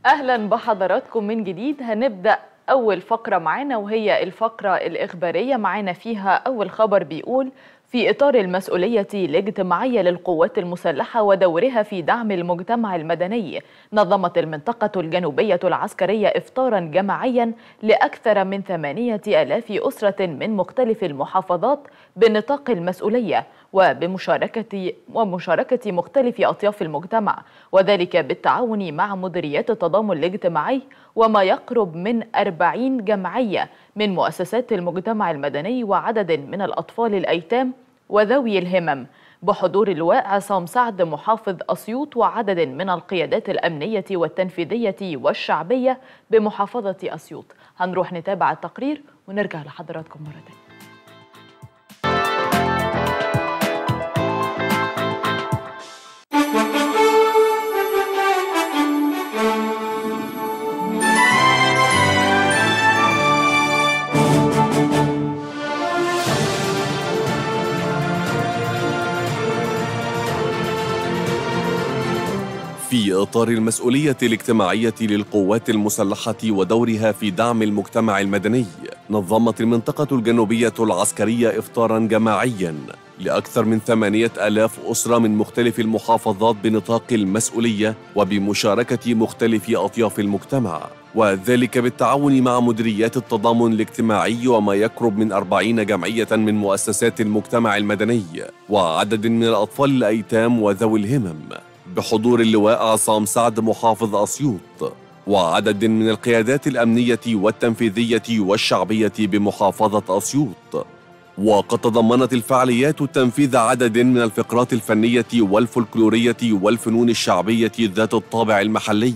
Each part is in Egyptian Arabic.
اهلا بحضراتكم من جديد هنبدا اول فقره معانا وهي الفقره الاخباريه معانا فيها اول خبر بيقول في اطار المسؤوليه الاجتماعيه للقوات المسلحه ودورها في دعم المجتمع المدني نظمت المنطقه الجنوبيه العسكريه افطارا جماعيا لاكثر من ثمانيه الاف اسره من مختلف المحافظات بنطاق المسؤوليه وبمشاركة ومشاركة مختلف أطياف المجتمع وذلك بالتعاون مع مديريات التضامن الاجتماعي وما يقرب من 40 جمعية من مؤسسات المجتمع المدني وعدد من الأطفال الأيتام وذوي الهمم بحضور اللواء عصام سعد محافظ أسيوط وعدد من القيادات الأمنية والتنفيذية والشعبية بمحافظة أسيوط هنروح نتابع التقرير ونرجع لحضراتكم مرة تانية في إطار المسؤولية الاجتماعية للقوات المسلحة ودورها في دعم المجتمع المدني نظمت المنطقة الجنوبية العسكرية إفطاراً جماعياً لأكثر من ثمانية آلاف أسرة من مختلف المحافظات بنطاق المسؤولية وبمشاركة مختلف أطياف المجتمع وذلك بالتعاون مع مديريات التضامن الاجتماعي وما يقرب من أربعين جمعية من مؤسسات المجتمع المدني وعدد من الأطفال الأيتام وذوي الهمم بحضور اللواء عصام سعد محافظ أسيوط وعدد من القيادات الأمنية والتنفيذية والشعبية بمحافظة أسيوط وقد تضمنت الفعاليات تنفيذ عدد من الفقرات الفنية والفولكلورية والفنون الشعبية ذات الطابع المحلي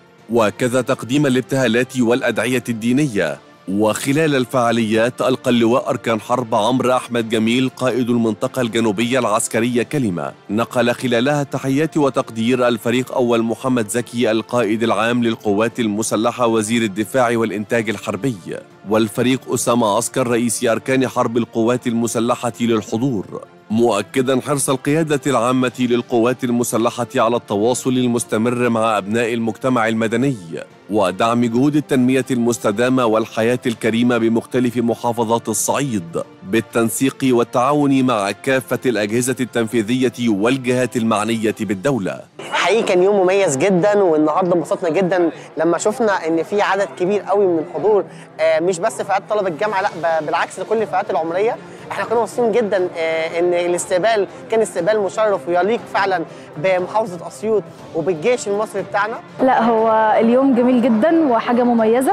وكذا تقديم الابتهالات والأدعية الدينية وخلال الفعاليات ألقى اللواء أركان حرب عمرو أحمد جميل قائد المنطقة الجنوبية العسكرية كلمة نقل خلالها تحيات وتقدير الفريق أول محمد زكي القائد العام للقوات المسلحة وزير الدفاع والإنتاج الحربي والفريق أسامة عسكر رئيس أركان حرب القوات المسلحة للحضور مؤكدا حرص القيادة العامة للقوات المسلحة على التواصل المستمر مع أبناء المجتمع المدني ودعم جهود التنمية المستدامة والحياة الكريمة بمختلف محافظات الصعيد بالتنسيق والتعاون مع كافة الأجهزة التنفيذية والجهات المعنية بالدولة حقيقي كان يوم مميز جدا والنهارده انبسطنا جدا لما شفنا ان في عدد كبير قوي من الحضور آه، مش بس فئات طلبه الجامعه لا ب- بالعكس لكل الفئات العمريه احنا كنا مبسوطين جدا آه، ان الاستقبال كان استقبال مشرف ويليق فعلا بمحافظه اسيوط وبالجيش المصري بتاعنا لا هو اليوم جميل جدا وحاجة مميزة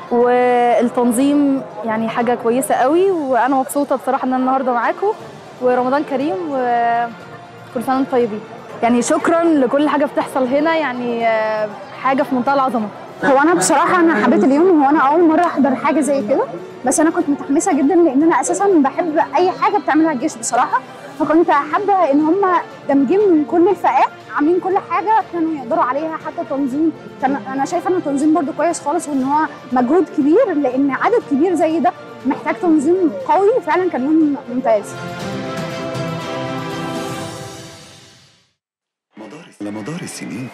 والتنظيم يعني حاجة كويسة قوي وأنا مبسوطة بصراحة إن أنا النهاردة معاكم ورمضان كريم وكل سنة وانتم طيبين يعني شكرا لكل حاجة بتحصل هنا يعني آه، حاجة في منتهى العظمة هو انا بصراحه انا حبيت اليوم هو انا اول مره احضر حاجه زي كده بس انا كنت متحمسه جدا لان انا اساسا بحب اي حاجه بتعملها الجيش بصراحه فكنت حابه ان هم دامجين من كل الفئات عاملين كل حاجه كانوا يقدروا عليها حتى تنظيم كان انا شايفه ان التنظيم برده كويس خالص وان هو مجهود كبير لان عدد كبير زي ده محتاج تنظيم قوي فعلا كان يوم ممتاز مدار لمدار السنين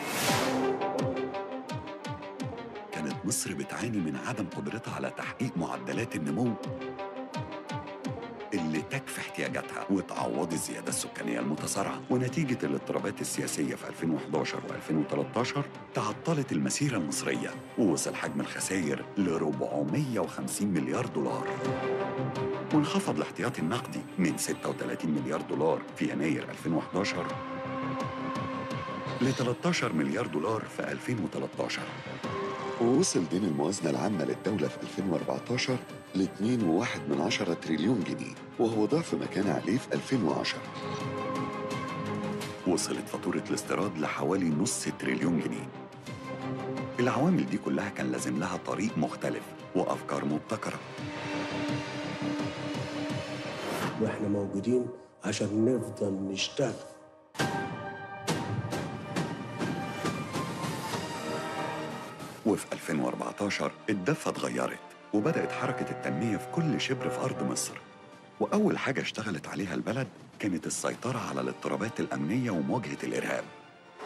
كانت مصر بتعاني من عدم قدرتها على تحقيق معدلات النمو اللي تكفي احتياجاتها وتعوض الزيادة السكانية المتسارعة ونتيجة الاضطرابات السياسية في 2011 و2013 تعطلت المسيرة المصرية ووصل حجم الخسائر ل 450 مليار دولار وانخفض الاحتياطي النقدي من 36 مليار دولار في يناير 2011 ل 13 مليار دولار في 2013 ووصل دين الموازنة العامة للدولة في 2014 ل 2.1 تريليون جنيه وهو ضعف ما كان عليه في 2010 وصلت فاتورة الاستيراد لحوالي نص تريليون جنيه العوامل دي كلها كان لازم لها طريق مختلف وأفكار مبتكرة واحنا موجودين عشان نفضل نشتغل وفي 2014 الدفة اتغيرت وبدأت حركة التنمية في كل شبر في أرض مصر وأول حاجة اشتغلت عليها البلد كانت السيطرة على الاضطرابات الأمنية ومواجهة الإرهاب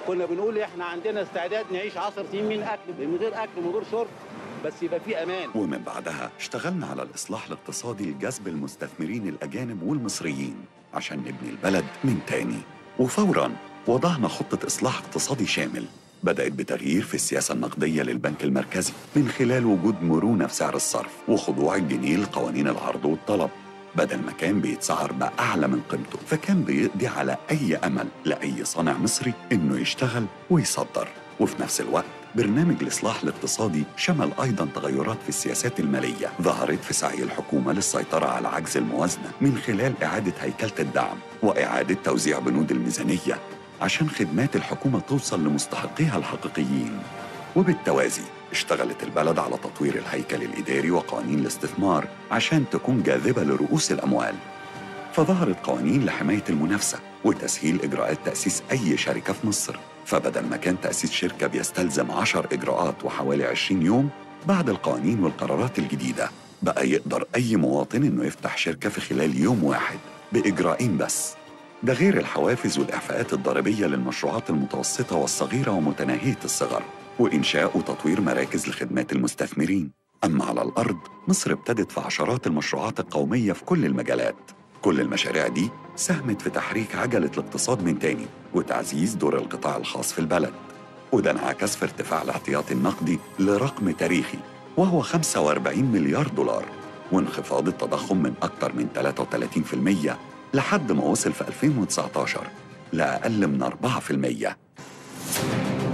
كنا بنقول احنا عندنا استعداد نعيش 10 سنين من اكل من غير اكل من غير شرب بس يبقى في امان ومن بعدها اشتغلنا على الإصلاح الاقتصادي لجذب المستثمرين الأجانب والمصريين عشان نبني البلد من تاني وفوراً وضعنا خطة إصلاح اقتصادي شامل بدأت بتغيير في السياسة النقدية للبنك المركزي من خلال وجود مرونة في سعر الصرف وخضوع الجنيه لقوانين العرض والطلب بدل ما كان بيتسعر بأعلى من قيمته فكان بيقضي على أي أمل لأي صانع مصري إنه يشتغل ويصدر وفي نفس الوقت برنامج الإصلاح الاقتصادي شمل أيضا تغيرات في السياسات المالية ظهرت في سعي الحكومة للسيطرة على عجز الموازنة من خلال إعادة هيكلة الدعم وإعادة توزيع بنود الميزانية عشان خدمات الحكومة توصل لمستحقيها الحقيقيين وبالتوازي اشتغلت البلد على تطوير الهيكل الإداري وقوانين الاستثمار عشان تكون جاذبة لرؤوس الأموال فظهرت قوانين لحماية المنافسة وتسهيل إجراءات تأسيس أي شركة في مصر فبدل ما كان تأسيس شركة بيستلزم 10 إجراءات وحوالي 20 يوم بعد القوانين والقرارات الجديدة بقى يقدر أي مواطن إنه يفتح شركة في خلال يوم واحد بإجراءين بس ده غير الحوافز والإعفاءات الضريبية للمشروعات المتوسطة والصغيرة ومتناهية الصغر وإنشاء وتطوير مراكز لخدمات المستثمرين أما على الأرض مصر ابتدت في عشرات المشروعات القومية في كل المجالات كل المشاريع دي ساهمت في تحريك عجلة الاقتصاد من تاني وتعزيز دور القطاع الخاص في البلد وده انعكس في ارتفاع الاحتياطي النقدي لرقم تاريخي وهو 45 مليار دولار وانخفاض التضخم من أكثر من 33% لحد ما وصل في 2019 لأقل من 4%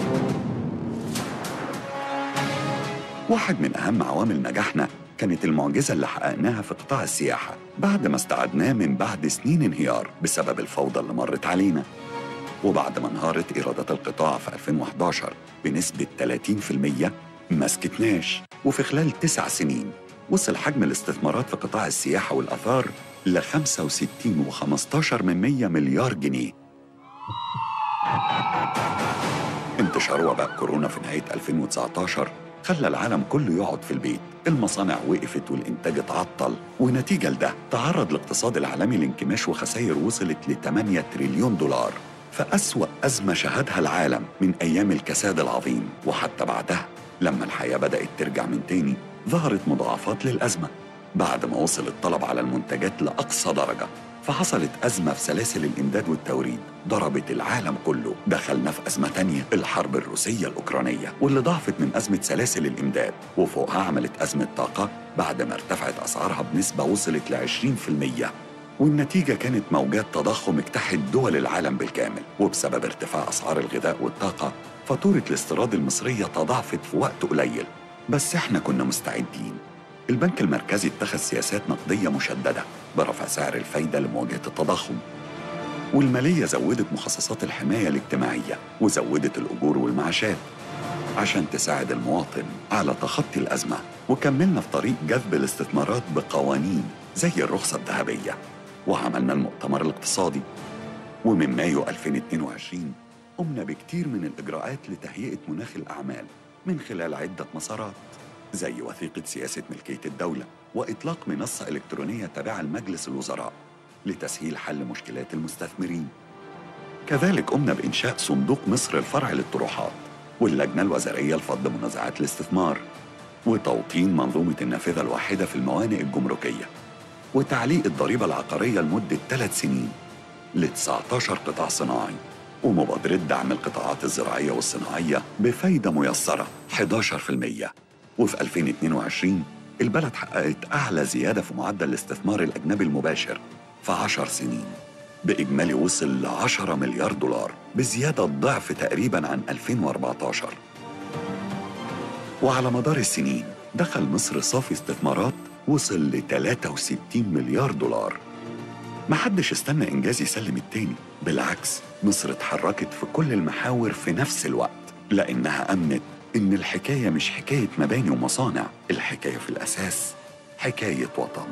واحد من أهم عوامل نجاحنا كانت المعجزة اللي حققناها في قطاع السياحة بعد ما استعدناه من بعد سنين انهيار بسبب الفوضى اللي مرت علينا وبعد ما انهارت إيرادات القطاع في 2011 بنسبة 30% ما سكتناش وفي خلال تسع سنين وصل حجم الاستثمارات في قطاع السياحة والآثار ل 65 و15 من 100 مليار جنيه انتشار وباء كورونا في نهاية 2019 خلى العالم كله يقعد في البيت المصانع وقفت والإنتاج اتعطل ونتيجة لده تعرض الاقتصاد العالمي لانكماش وخسائر وصلت ل 8 تريليون دولار فأسوأ أزمة شهدها العالم من أيام الكساد العظيم وحتى بعدها لما الحياة بدأت ترجع من تاني ظهرت مضاعفات للأزمة بعد ما وصل الطلب على المنتجات لأقصى درجة فحصلت أزمة في سلاسل الإمداد والتوريد ضربت العالم كله دخلنا في أزمة تانية الحرب الروسية الأوكرانية واللي ضعفت من أزمة سلاسل الإمداد وفوقها عملت أزمة طاقة بعد ما ارتفعت أسعارها بنسبة وصلت ل 20% والنتيجة كانت موجات تضخم اجتاحت دول العالم بالكامل وبسبب ارتفاع أسعار الغذاء والطاقة فاتورة الاستيراد المصرية تضاعفت في وقت قليل بس احنا كنا مستعدين البنك المركزي اتخذ سياسات نقدية مشددة برفع سعر الفايدة لمواجهة التضخم والمالية زودت مخصصات الحماية الاجتماعية وزودت الأجور والمعاشات عشان تساعد المواطن على تخطي الأزمة وكملنا في طريق جذب الاستثمارات بقوانين زي الرخصة الذهبية وعملنا المؤتمر الاقتصادي ومن مايو 2022 قمنا بكتير من الإجراءات لتهيئة مناخ الأعمال من خلال عدة مسارات زي وثيقة سياسة ملكية الدولة وإطلاق منصة إلكترونية تابعة لمجلس الوزراء لتسهيل حل مشكلات المستثمرين كذلك قمنا بإنشاء صندوق مصر الفرع للطروحات واللجنة الوزارية لفض منازعات الاستثمار وتوطين منظومة النافذة الواحدة في الموانئ الجمركية وتعليق الضريبة العقارية لمدة ثلاث سنين ل 19 قطاع صناعي ومبادرة دعم القطاعات الزراعية والصناعية بفايدة ميسرة 11% وفي 2022 البلد حققت أعلى زيادة في معدل الاستثمار الأجنبي المباشر في 10 سنين بإجمالي وصل ل 10 مليار دولار بزيادة ضعف تقريبا عن 2014 وعلى مدار السنين دخل مصر صافي استثمارات وصل ل 63 مليار دولار محدش استنى إنجاز يسلم التاني بالعكس مصر اتحركت في كل المحاور في نفس الوقت لأنها أمنت إن الحكاية مش حكاية مباني ومصانع الحكاية في الأساس حكاية وطن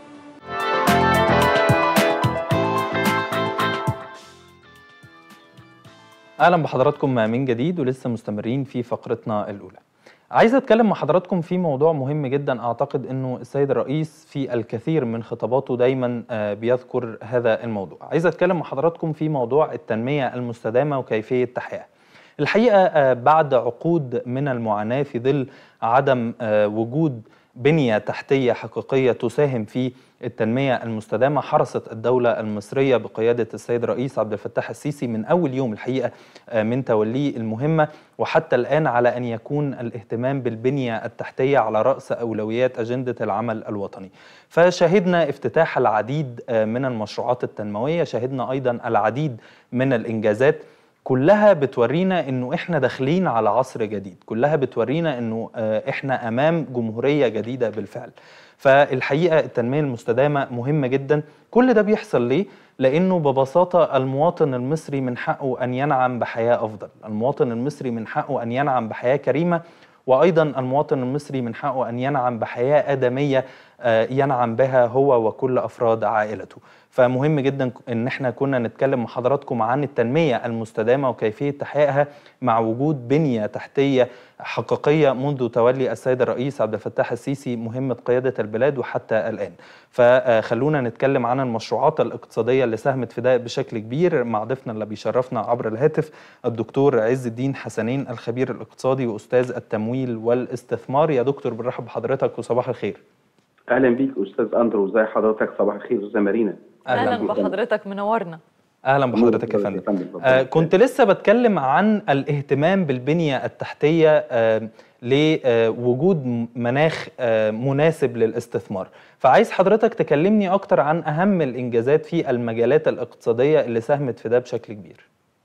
اهلا بحضراتكم من جديد ولسه مستمرين في فقرتنا الاولى عايز اتكلم مع حضراتكم في موضوع مهم جدا اعتقد انه السيد الرئيس في الكثير من خطاباته دايما آه، بيذكر هذا الموضوع عايز اتكلم مع حضراتكم في موضوع التنميه المستدامه وكيفيه تحقيقها الحقيقة آه، بعد عقود من المعاناة في ظل عدم آه، وجود بنية تحتية حقيقية تساهم في التنمية المستدامة حرصت الدولة المصرية بقيادة السيد الرئيس عبد الفتاح السيسي من أول يوم الحقيقة آه، من توليه المهمة وحتى الآن على أن يكون الاهتمام بالبنية التحتية على رأس أولويات أجندة العمل الوطني فشهدنا افتتاح العديد آه، من المشروعات التنموية شهدنا أيضا العديد من الإنجازات كلها بتورينا انه احنا داخلين على عصر جديد كلها بتورينا انه آه، احنا امام جمهورية جديدة بالفعل فالحقيقة التنمية المستدامة مهمة جدا كل ده بيحصل ليه؟ لأنه ببساطة المواطن المصري من حقه أن ينعم بحياة أفضل المواطن المصري من حقه أن ينعم بحياة كريمة وأيضا المواطن المصري من حقه أن ينعم بحياة آدمية آه، ينعم بها هو وكل أفراد عائلته فمهم جدا ان احنا كنا نتكلم مع حضراتكم عن التنميه المستدامه وكيفيه تحقيقها مع وجود بنيه تحتيه حقيقيه منذ تولي السيد الرئيس عبد الفتاح السيسي مهمه قياده البلاد وحتى الان. فخلونا نتكلم عن المشروعات الاقتصاديه اللي ساهمت في ده بشكل كبير مع ضيفنا اللي بيشرفنا عبر الهاتف الدكتور عز الدين حسنين الخبير الاقتصادي واستاذ التمويل والاستثمار يا دكتور بنرحب بحضرتك وصباح الخير. اهلا بيك استاذ اندرو ازي حضرتك صباح الخير استاذه مارينا اهلا بحضرتك منورنا اهلا بحضرتك يا فندم آه كنت لسه بتكلم عن الاهتمام بالبنيه التحتيه آه لوجود مناخ آه مناسب للاستثمار فعايز حضرتك تكلمني اكتر عن اهم الانجازات في المجالات الاقتصاديه اللي ساهمت في ده بشكل كبير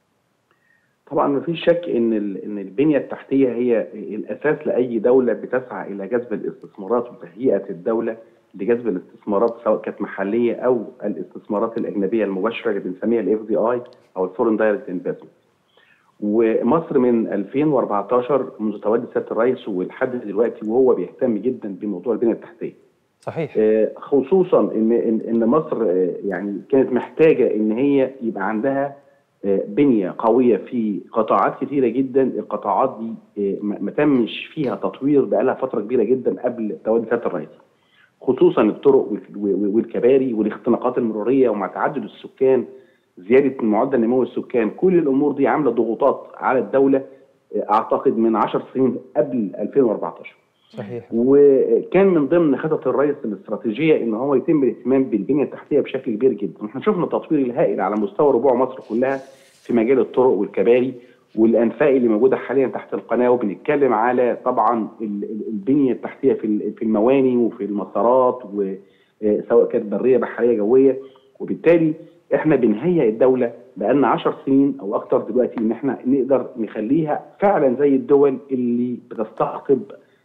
طبعا ما فيش شك ان ان البنيه التحتيه هي الاساس لاي دوله بتسعى الى جذب الاستثمارات وتهيئه الدوله لجذب الاستثمارات سواء كانت محليه او الاستثمارات الاجنبيه المباشره اللي بنسميها الاف دي اي او الفورن دايركت انفستمنت. ومصر من 2014 منذ تولي سياده الرئيس ولحد دلوقتي وهو بيهتم جدا بموضوع البنيه التحتيه. صحيح خصوصا ان ان ان مصر يعني كانت محتاجه ان هي يبقى عندها بنيه قويه في قطاعات كثيره جدا القطاعات دي ما تمش فيها تطوير بقالها فتره كبيره جدا قبل تولي سياده الرئيس. خصوصا الطرق والكباري والاختناقات المروريه ومع تعدد السكان زياده معدل نمو السكان كل الامور دي عامله ضغوطات على الدوله اعتقد من 10 سنين قبل 2014 صحيح وكان من ضمن خطط الرئيس الاستراتيجيه ان هو يتم الاهتمام بالبنيه التحتيه بشكل كبير جدا احنا شفنا التطوير الهائل على مستوى ربوع مصر كلها في مجال الطرق والكباري والانفاق اللي موجوده حاليا تحت القناه وبنتكلم على طبعا البنيه التحتيه في في المواني وفي المسارات وسواء كانت بريه بحريه جويه وبالتالي احنا بنهيئ الدوله بقالنا 10 سنين او اكتر دلوقتي ان احنا نقدر نخليها فعلا زي الدول اللي بتستقطب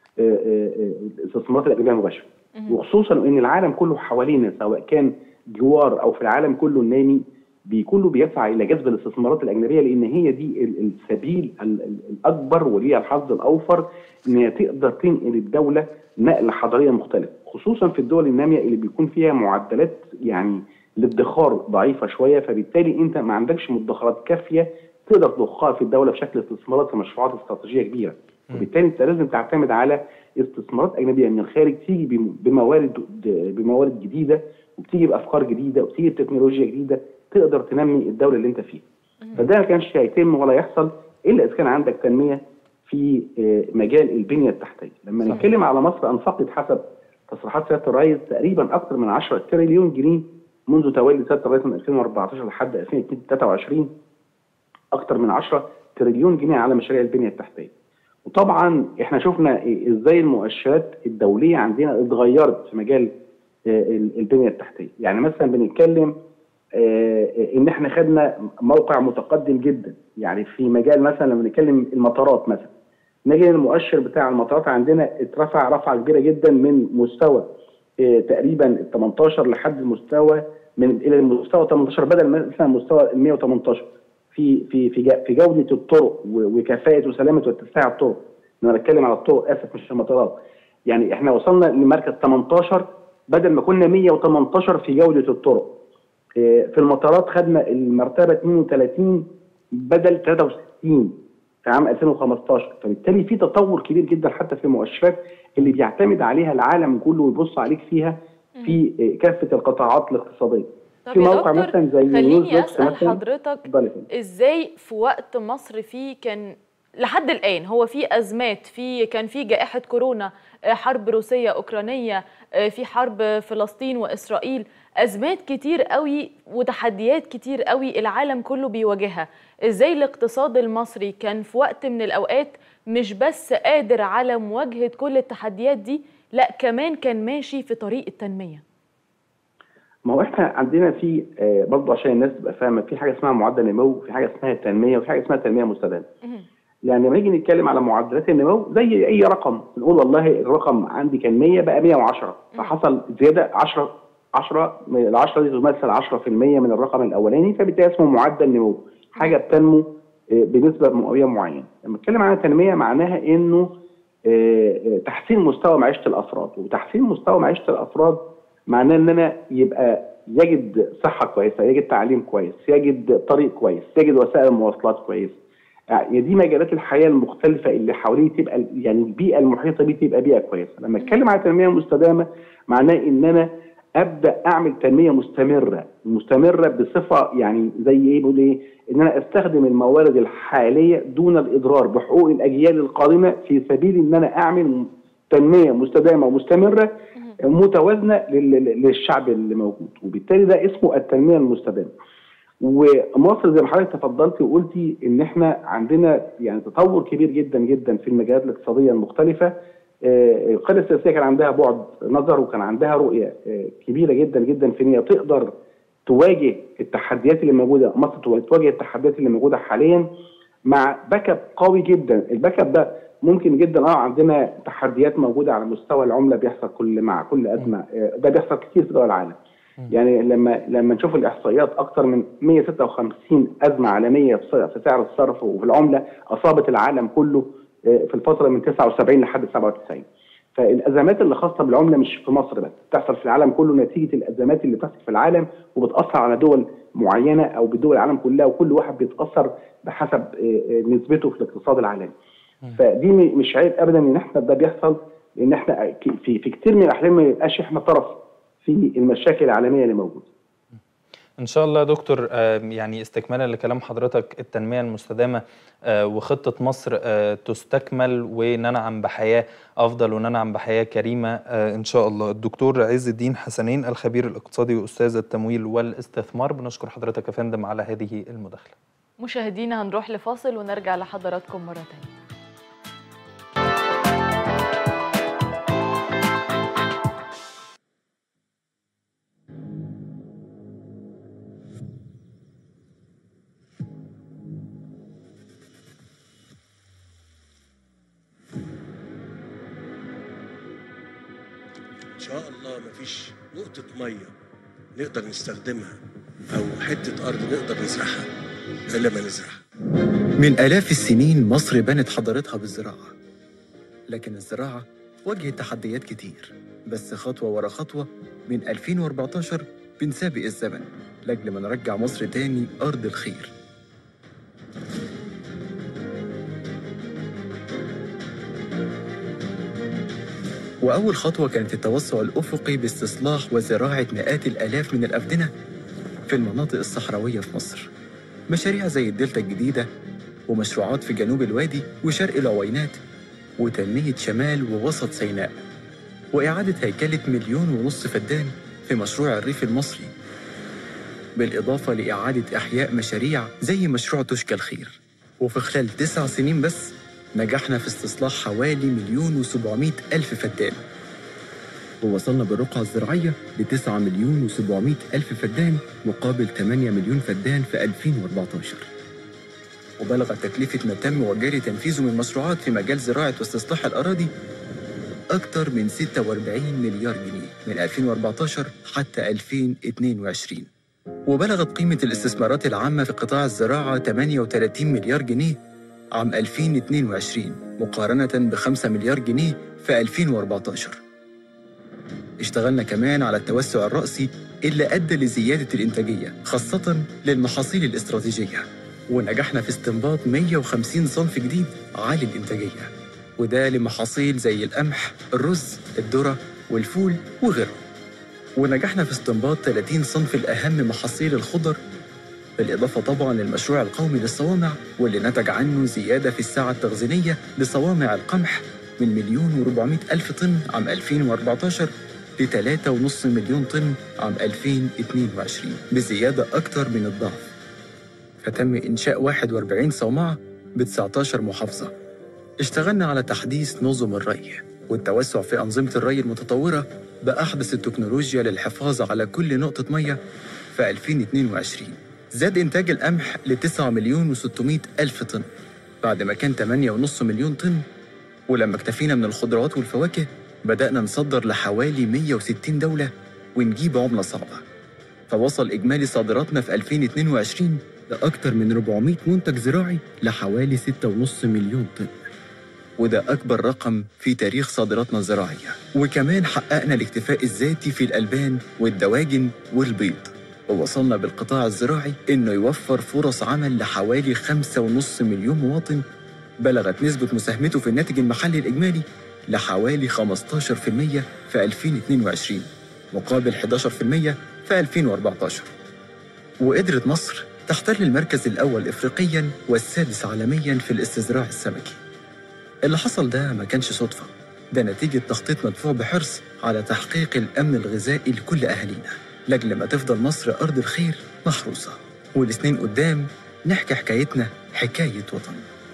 الاستثمارات الاجنبيه المباشره وخصوصا ان العالم كله حوالينا سواء كان جوار او في العالم كله النامي كله بيسعى الى جذب الاستثمارات الاجنبيه لان هي دي السبيل الاكبر وليها الحظ الاوفر ان هي تقدر تنقل الدوله نقله حضاريه مختلفه خصوصا في الدول الناميه اللي بيكون فيها معدلات يعني الادخار ضعيفه شويه فبالتالي انت ما عندكش مدخرات كافيه تقدر تضخها في الدوله بشكل استثمارات في مشروعات استراتيجيه كبيره وبالتالي انت لازم تعتمد على استثمارات اجنبيه من الخارج تيجي بموارد بموارد جديده وبتيجي بافكار جديده وبتيجي بتكنولوجيا جديده تقدر تنمي الدوله اللي انت فيها. فده ما كانش هيتم ولا يحصل الا اذا كان عندك تنميه في مجال البنيه التحتيه. لما صحيح. نتكلم على مصر انفقت حسب تصريحات سياده الرئيس تقريبا اكثر من 10 تريليون جنيه منذ تولي سياده الرئيس من 2014 لحد 2023 اكثر من 10 تريليون جنيه على مشاريع البنيه التحتيه. وطبعا احنا شفنا ازاي المؤشرات الدوليه عندنا اتغيرت في مجال البنيه التحتيه، يعني مثلا بنتكلم ان احنا خدنا موقع متقدم جدا يعني في مجال مثلا لما نتكلم المطارات مثلا نجد المؤشر بتاع المطارات عندنا اترفع رفعه كبيره جدا من مستوى تقريبا 18 لحد المستوى من الى المستوى 18 بدل مثلا مستوى 118 في في في في جوده الطرق وكفاءه وسلامه واتساع الطرق انا بتكلم على الطرق اسف مش المطارات يعني احنا وصلنا لمركز 18 بدل ما كنا 118 في جوده الطرق في المطارات خدنا المرتبه 32 بدل 63 في عام 2015 فبالتالي في تطور كبير جدا حتى في المؤشرات اللي بيعتمد عليها العالم كله ويبص عليك فيها في كافه القطاعات الاقتصاديه طب في يا موقع دكتور مثلا زي خليني نيوز بوكس اسال مثلا حضرتك اتفضلي يا فندم. ازاي في وقت مصر فيه كان لحد الان هو في ازمات في كان في جائحه كورونا آه، حرب روسيه اوكرانيه آه، في حرب فلسطين واسرائيل ازمات كتير قوي وتحديات كتير قوي العالم كله بيواجهها ازاي الاقتصاد المصري كان في وقت من الاوقات مش بس قادر على مواجهه كل التحديات دي لا كمان كان ماشي في طريق التنميه ما هو احنا عندنا في آه، برضه عشان الناس تبقى فاهمه في حاجه اسمها معدل نمو في حاجه اسمها تنميه وفي حاجه اسمها تنميه مستدامه يعني لما نيجي نتكلم على معدلات النمو زي اي رقم نقول والله الرقم عندي كان 100 بقى 110 فحصل زياده 10 10 من ال 10 دي تمثل 10% من الرقم الاولاني فبالتالي اسمه معدل نمو حاجه بتنمو آه، بنسبه مئويه معينه لما نتكلم عن التنميه معناها انه آه، آه، تحسين مستوى معيشه الافراد وتحسين مستوى معيشه الافراد معناه ان انا يبقى يجد صحه كويسه يجد تعليم كويس يجد طريق كويس يجد وسائل مواصلات كويس يعني دي مجالات الحياه المختلفه اللي حواليه تبقى يعني البيئه المحيطه بيه تبقى بيئه كويسه لما اتكلم عن تنميه مستدامه معناه ان انا ابدا اعمل تنميه مستمره مستمره بصفه يعني زي ايه بقول ايه ان انا استخدم الموارد الحاليه دون الاضرار بحقوق الاجيال القادمه في سبيل ان انا اعمل تنميه مستدامه ومستمره متوازنه لل- للشعب اللي موجود وبالتالي ده اسمه التنميه المستدامه ومصر زي ما حضرتك تفضلتي وقلتي ان احنا عندنا يعني تطور كبير جدا جدا في المجالات الاقتصاديه المختلفه آه، القياده السياسيه كان عندها بعد نظر وكان عندها رؤيه آه، كبيره جدا جدا في ان هي تقدر تواجه التحديات اللي موجوده مصر توا- تواجه التحديات اللي موجوده حاليا مع باك اب قوي جدا الباك اب ده ممكن جدا اه عندنا تحديات موجوده على مستوى العمله بيحصل كل مع كل ازمه آه، ده بيحصل كتير في دول العالم يعني لما لما نشوف الاحصائيات اكثر من 156 ازمه عالميه في في سعر الصرف وفي العمله اصابت العالم كله آه، في الفتره من 79 لحد 97 فالازمات اللي خاصه بالعمله مش في مصر بس بتحصل في العالم كله نتيجه الازمات اللي بتحصل في العالم وبتاثر على دول معينه او بدول العالم كلها وكل واحد بيتاثر بحسب آه، آه، نسبته في الاقتصاد العالمي فدي م- مش عيب ابدا ان احنا ده بيحصل لان احنا ك- في في كتير من الاحيان ما يبقاش احنا طرف في المشاكل العالميه اللي موجوده إن شاء الله يا دكتور آه، يعني استكمالا لكلام حضرتك التنمية المستدامة آه، وخطة مصر آه، تستكمل وننعم بحياة أفضل وننعم بحياة كريمة آه، إن شاء الله الدكتور عز الدين حسنين الخبير الاقتصادي وأستاذ التمويل والاستثمار بنشكر حضرتك يا فندم على هذه المداخلة مشاهدينا هنروح لفاصل ونرجع لحضراتكم مرة تانية ان شاء الله مفيش نقطة مية نقدر نستخدمها او حتة ارض نقدر نزرعها الا ما نزرعها من آلاف السنين مصر بنت حضارتها بالزراعة لكن الزراعة واجهت تحديات كتير بس خطوة ورا خطوة من 2014 بنسابق الزمن لأجل ما نرجع مصر تاني أرض الخير وأول خطوة كانت التوسع الأفقي باستصلاح وزراعة مئات الآلاف من الأفدنة في المناطق الصحراوية في مصر مشاريع زي الدلتا الجديدة ومشروعات في جنوب الوادي وشرق العوينات وتنمية شمال ووسط سيناء وإعادة هيكلة مليون ونص فدان في مشروع الريف المصري بالإضافة لإعادة إحياء مشاريع زي مشروع تشكى الخير وفي خلال تسع سنين بس نجحنا في استصلاح حوالي مليون وسبعمائة ألف فدان ووصلنا بالرقعة الزراعية لتسعة مليون وسبعمائة ألف فدان مقابل 8 مليون فدان في 2014 وبلغت تكلفة ما تم وجاري تنفيذه من مشروعات في مجال زراعة واستصلاح الأراضي أكثر من 46 مليار جنيه من 2014 حتى 2022 وبلغت قيمة الاستثمارات العامة في قطاع الزراعة 38 مليار جنيه عام 2022 مقارنة ب 5 مليار جنيه في 2014 اشتغلنا كمان على التوسع الرأسي اللي أدى لزيادة الإنتاجية خاصة للمحاصيل الاستراتيجية ونجحنا في استنباط 150 صنف جديد عالي الإنتاجية وده لمحاصيل زي القمح، الرز، الذرة والفول وغيرهم ونجحنا في استنباط 30 صنف الأهم محاصيل الخضر بالإضافة طبعا للمشروع القومي للصوامع واللي نتج عنه زيادة في الساعة التخزينية لصوامع القمح من مليون و400 ألف طن عام 2014 ل 3.5 مليون طن عام 2022 بزيادة أكثر من الضعف فتم إنشاء 41 صومعة ب 19 محافظة اشتغلنا على تحديث نظم الري والتوسع في أنظمة الري المتطورة بأحدث التكنولوجيا للحفاظ على كل نقطة مية في 2022 زاد إنتاج القمح ل 9 مليون و600 ألف طن بعد ما كان 8.5 مليون طن ولما اكتفينا من الخضروات والفواكه بدأنا نصدر لحوالي 160 دولة ونجيب عملة صعبة فوصل إجمالي صادراتنا في 2022 لأكثر من 400 منتج زراعي لحوالي 6.5 مليون طن وده أكبر رقم في تاريخ صادراتنا الزراعية وكمان حققنا الاكتفاء الذاتي في الألبان والدواجن والبيض ووصلنا بالقطاع الزراعي إنه يوفر فرص عمل لحوالي 5.5 مليون مواطن بلغت نسبة مساهمته في الناتج المحلي الإجمالي لحوالي 15% في 2022 مقابل 11% في 2014 وقدرت مصر تحتل المركز الأول إفريقياً والسادس عالمياً في الاستزراع السمكي اللي حصل ده ما كانش صدفة ده نتيجة تخطيط مدفوع بحرص على تحقيق الأمن الغذائي لكل أهالينا لأجل ما تفضل مصر أرض الخير محروسة والسنين قدام نحكي حكايتنا حكاية وطن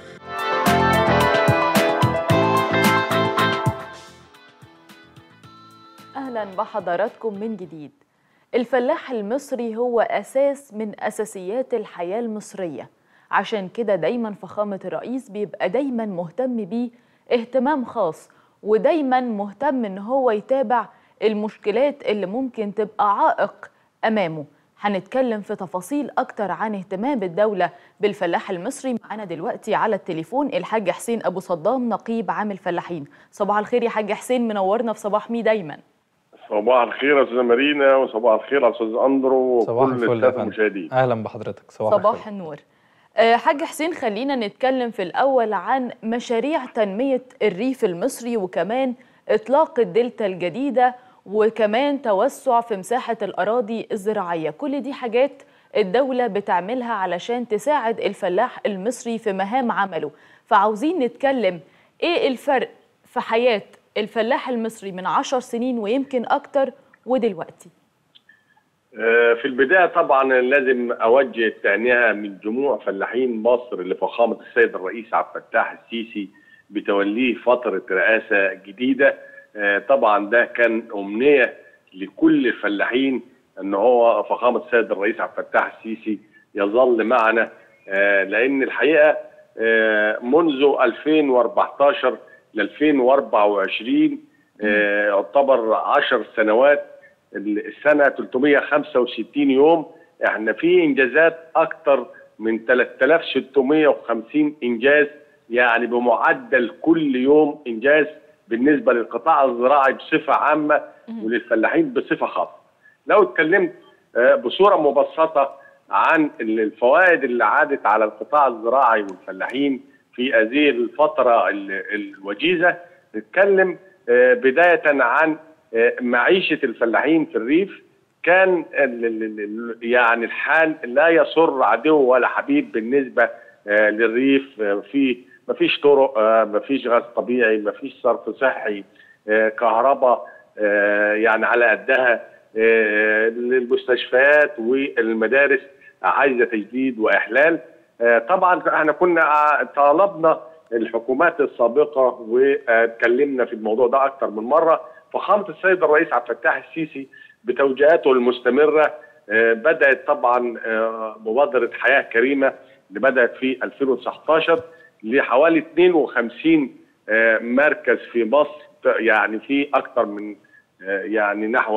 أهلا بحضراتكم من جديد الفلاح المصري هو أساس من أساسيات الحياة المصرية عشان كده دايما فخامة الرئيس بيبقى دايما مهتم بيه اهتمام خاص ودايما مهتم ان هو يتابع المشكلات اللي ممكن تبقى عائق أمامه هنتكلم في تفاصيل أكتر عن اهتمام الدولة بالفلاح المصري معانا دلوقتي على التليفون الحاج حسين أبو صدام نقيب عام الفلاحين صباح الخير يا حاج حسين منورنا في صباح مي دايما صباح الخير يا استاذه مارينا وصباح الخير على استاذ اندرو صباح وكل الفل يا الساده فندم المشاهدين اهلا بحضرتك صباح, صباح الخير النور آه، حاج حسين خلينا نتكلم في الأول عن مشاريع تنمية الريف المصري وكمان إطلاق الدلتا الجديدة وكمان توسع في مساحة الأراضي الزراعية كل دي حاجات الدولة بتعملها علشان تساعد الفلاح المصري في مهام عمله فعاوزين نتكلم إيه الفرق في حياة الفلاح المصري من عشر سنين ويمكن أكتر ودلوقتي آه، في البدايه طبعا لازم اوجه التهنئه من جموع فلاحين مصر لفخامه السيد الرئيس عبد الفتاح السيسي بتوليه فتره رئاسه جديده آه، طبعا ده كان امنيه لكل الفلاحين ان هو فخامه السيد الرئيس عبد الفتاح السيسي يظل معنا آه، لان الحقيقه آه، منذ 2014 ل 2024 آه، يعتبر 10 سنوات السنه 365 يوم احنا في انجازات اكثر من 3650 انجاز يعني بمعدل كل يوم انجاز بالنسبه للقطاع الزراعي بصفه عامه وللفلاحين بصفه خاصه. لو اتكلمت آه، بصوره مبسطه عن الفوائد اللي عادت على القطاع الزراعي والفلاحين في هذه الفتره ال- الوجيزه نتكلم آه، بدايه عن آه، معيشه الفلاحين في الريف كان ال- ال- ال- يعني الحال لا يسر عدو ولا حبيب بالنسبه آه، للريف آه، في مفيش طرق آه، مفيش غاز طبيعي مفيش صرف صحي آه، كهرباء آه، يعني على قدها آه، المستشفيات والمدارس عايزه تجديد واحلال آه، طبعا احنا كنا آه، طالبنا الحكومات السابقه واتكلمنا في الموضوع ده اكثر من مره فخامه السيد الرئيس عبد الفتاح السيسي بتوجيهاته المستمره آه، بدات طبعا آه، مبادره حياه كريمه اللي بدات في 2019 لحوالي 52 آه، مركز في مصر يعني في اكثر من آه، يعني نحو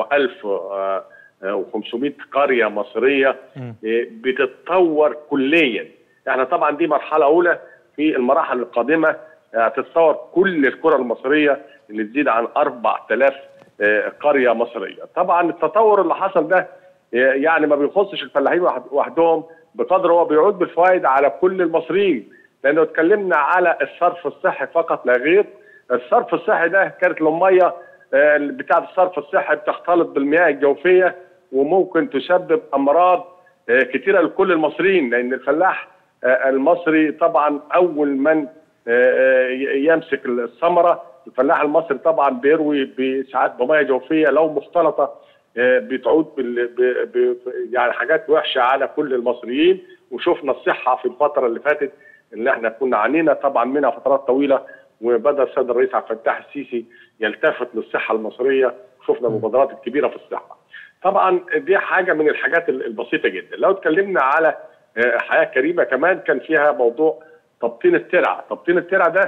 1500 قريه مصريه آه، بتتطور كليا احنا طبعا دي مرحله اولى في المراحل القادمه هتتطور كل القرى المصريه اللي تزيد عن 4000 آه، قريه مصريه طبعا التطور اللي حصل ده آه، يعني ما بيخصش الفلاحين وحد- وحدهم بقدر هو بيعود بالفوائد على كل المصريين لانه اتكلمنا على الصرف الصحي فقط لا غير الصرف الصحي ده كانت الميه آه، بتاعه الصرف الصحي بتختلط بالمياه الجوفيه وممكن تسبب امراض آه، كتيره لكل المصريين لان الفلاح آه، المصري طبعا اول من آه، ي- يمسك الثمره الفلاح المصري طبعا بيروي ساعات بميه جوفيه لو مختلطه آه، بتعود بال... ب... ب... يعني حاجات وحشه على كل المصريين وشفنا الصحه في الفتره اللي فاتت اللي احنا كنا عانينا طبعا منها فترات طويله وبدا السيد الرئيس عبد الفتاح السيسي يلتفت للصحه المصريه شفنا المبادرات الكبيره في الصحه. طبعا دي حاجه من الحاجات ال- البسيطه جدا لو اتكلمنا على آه، حياه كريمه كمان كان فيها موضوع تبطين الترع تبطين الترع ده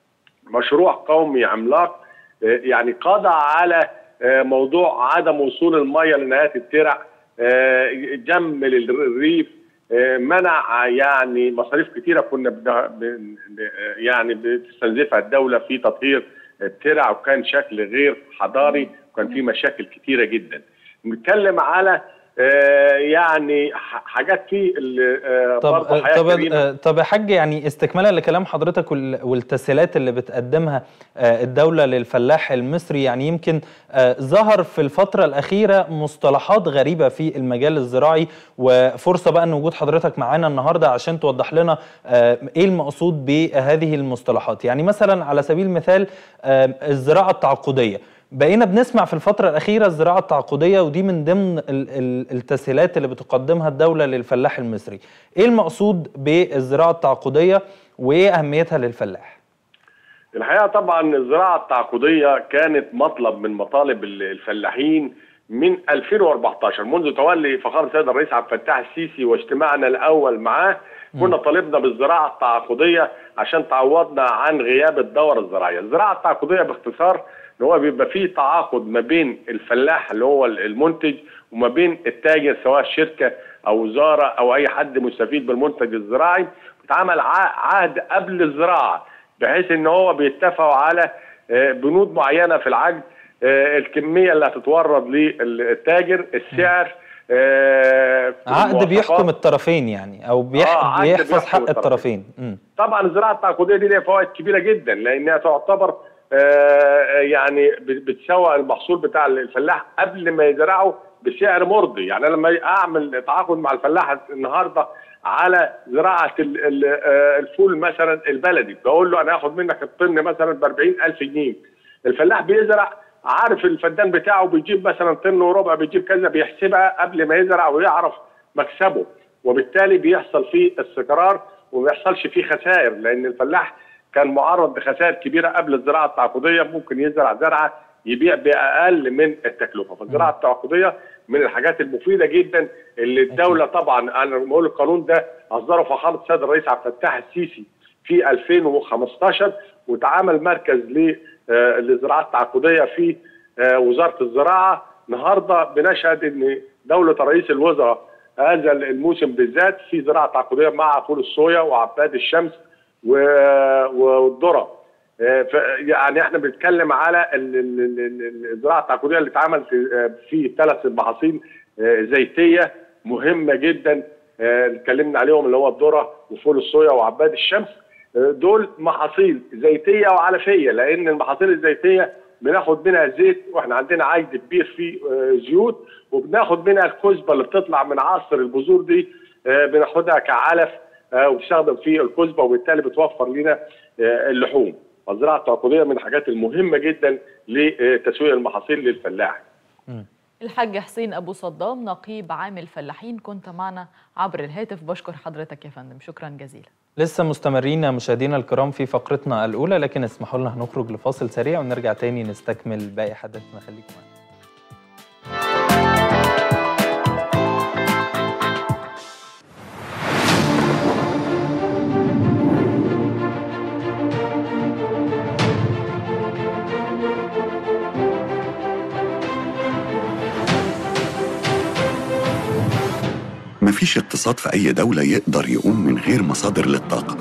مشروع قومي عملاق آه، يعني قضى على آه، موضوع عدم وصول الميه لنهايه الترع آه، جمل الريف آه، منع يعني مصاريف كتيره كنا بن- بن- يعني بتستنزفها الدوله في تطهير الترع وكان شكل غير حضاري وكان في مشاكل كتيره جدا نتكلم على آه، يعني ح- حاجات في ال- آه، طب برضه حياه طب كريمه آه، طب يا حاج يعني استكمالا لكلام حضرتك وال- والتسهيلات اللي بتقدمها آه، الدولة للفلاح المصري يعني يمكن آه، ظهر في الفترة الأخيرة مصطلحات غريبة في المجال الزراعي وفرصة بقى أن وجود حضرتك معانا النهاردة عشان توضح لنا آه، إيه المقصود بهذه المصطلحات يعني مثلا على سبيل المثال آه، الزراعة التعاقدية بقينا بنسمع في الفترة الأخيرة الزراعة التعاقدية ودي من ضمن ال- ال- التسهيلات اللي بتقدمها الدولة للفلاح المصري إيه المقصود بالزراعة التعاقدية وإيه أهميتها للفلاح؟ الحقيقه طبعا الزراعه التعاقديه كانت مطلب من مطالب ال- الفلاحين من 2014 منذ تولي فخامه السيد الرئيس عبد الفتاح السيسي واجتماعنا الاول معاه كنا طالبنا بالزراعه التعاقديه عشان تعوضنا عن غياب الدوره الزراعيه، الزراعه التعاقديه باختصار ان هو بيبقى فيه تعاقد ما بين الفلاح اللي هو المنتج وما بين التاجر سواء شركه او وزاره او اي حد مستفيد بالمنتج الزراعي بيتعمل ع- عهد قبل الزراعه بحيث ان هو بيتفقوا على آه، بنود معينه في العقد آه، الكميه اللي هتتورد للتاجر السعر آه، عقد المواصفات. بيحكم الطرفين يعني أو بيح... آه، عقد بيحفظ بيحكم حق الطرفين. الطرفين مم. طبعا الزراعه التعاقديه دي ليها فوائد كبيره جدا لانها تعتبر آه، يعني ب- بتسوق المحصول بتاع الفلاح قبل ما يزرعه بسعر مرضي يعني أنا لما اعمل تعاقد مع الفلاح النهارده على زراعه ال- ال- آه، الفول مثلا البلدي بقول له انا هاخد منك الطن مثلا ب 40000 جنيه الفلاح بيزرع عارف الفدان بتاعه بيجيب مثلا طن وربع بيجيب كذا بيحسبها قبل ما يزرع ويعرف مكسبه وبالتالي بيحصل فيه استقرار وما بيحصلش فيه خسائر لان الفلاح كان معرض لخسائر كبيره قبل الزراعه التعاقديه ممكن يزرع زرعه يبيع باقل من التكلفه فالزراعه التعاقديه من الحاجات المفيده جدا اللي الدوله طبعا انا بقول القانون ده اصدره فخامه السيد الرئيس عبد الفتاح السيسي في 2015 وتعامل مركز ل- آه، للزراعه التعاقديه في آه، وزاره الزراعه النهارده بنشهد ان دوله رئيس الوزراء هذا الموسم بالذات في زراعه تعاقديه مع فول الصويا وعباد الشمس و- والذره آه، ف- يعني احنا بنتكلم على ال- ال- ال- ال- الزراعه التعاقديه اللي اتعمل في آه، في ثلاث محاصيل آه، زيتيه مهمه جدا آه، اتكلمنا عليهم اللي هو الذره وفول الصويا وعباد الشمس آه، دول محاصيل زيتيه وعلفيه لان المحاصيل الزيتيه بناخد منها زيت واحنا عندنا عجز كبير في آه، زيوت وبناخد منها الكزبه اللي بتطلع من عصر البذور دي آه، بناخدها كعلف آه، وبتستخدم في الكزبه وبالتالي بتوفر لنا آه، اللحوم الزراعه التعاقديه من الحاجات المهمه جدا لتسويق المحاصيل للفلاح الحاج حسين أبو صدام نقيب عام الفلاحين كنت معنا عبر الهاتف بشكر حضرتك يا فندم شكرا جزيلا لسه مستمرين مشاهدينا الكرام في فقرتنا الأولى لكن اسمحوا لنا هنخرج لفاصل سريع ونرجع تاني نستكمل باقي حدثنا خليكم معانا مفيش اقتصاد في أي دولة يقدر يقوم من غير مصادر للطاقة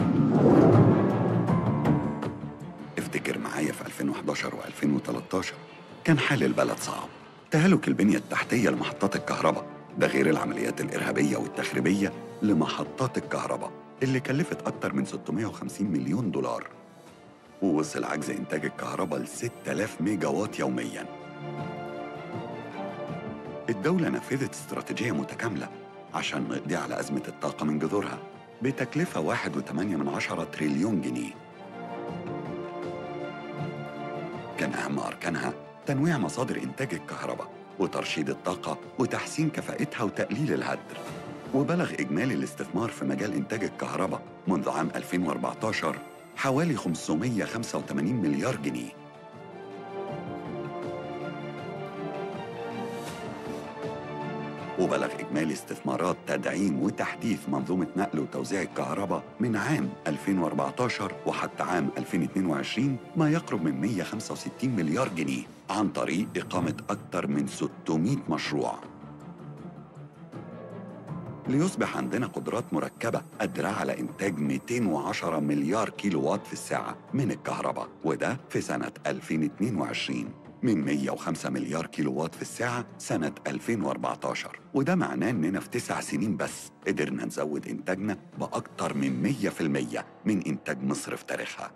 افتكر معايا في 2011 و2013 كان حال البلد صعب تهالك البنية التحتية لمحطات الكهرباء ده غير العمليات الإرهابية والتخريبية لمحطات الكهرباء اللي كلفت أكتر من 650 مليون دولار ووصل عجز إنتاج الكهرباء ل 6000 ميجا واط يومياً الدولة نفذت استراتيجية متكاملة عشان نقضي على أزمة الطاقة من جذورها بتكلفة 1.8 تريليون جنيه كان أهم أركانها تنويع مصادر إنتاج الكهرباء وترشيد الطاقة وتحسين كفاءتها وتقليل الهدر وبلغ إجمالي الاستثمار في مجال إنتاج الكهرباء منذ عام 2014 حوالي 585 مليار جنيه وبلغ إجمالي استثمارات تدعيم وتحديث منظومة نقل وتوزيع الكهرباء من عام 2014 وحتى عام 2022 ما يقرب من 165 مليار جنيه عن طريق إقامة أكثر من 600 مشروع ليصبح عندنا قدرات مركبة قادرة على إنتاج 210 مليار كيلو وات في الساعة من الكهرباء وده في سنة 2022 من 105 مليار كيلو وات في الساعة سنة 2014 وده معناه إننا في تسع سنين بس قدرنا نزود إنتاجنا بأكتر من 100% من إنتاج مصر في تاريخها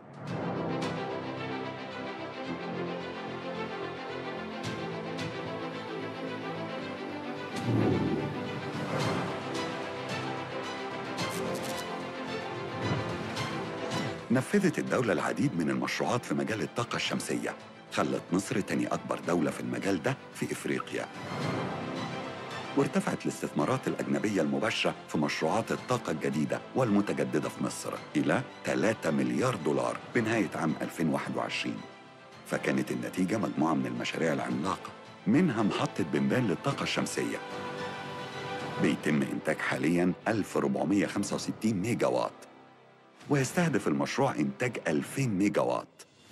نفذت الدولة العديد من المشروعات في مجال الطاقة الشمسية خلت مصر تاني أكبر دولة في المجال ده في إفريقيا وارتفعت الاستثمارات الأجنبية المباشرة في مشروعات الطاقة الجديدة والمتجددة في مصر إلى 3 مليار دولار بنهاية عام 2021 فكانت النتيجة مجموعة من المشاريع العملاقة منها محطة بنبان للطاقة الشمسية بيتم إنتاج حالياً 1465 ميجا وات ويستهدف المشروع إنتاج 2000 ميجا وات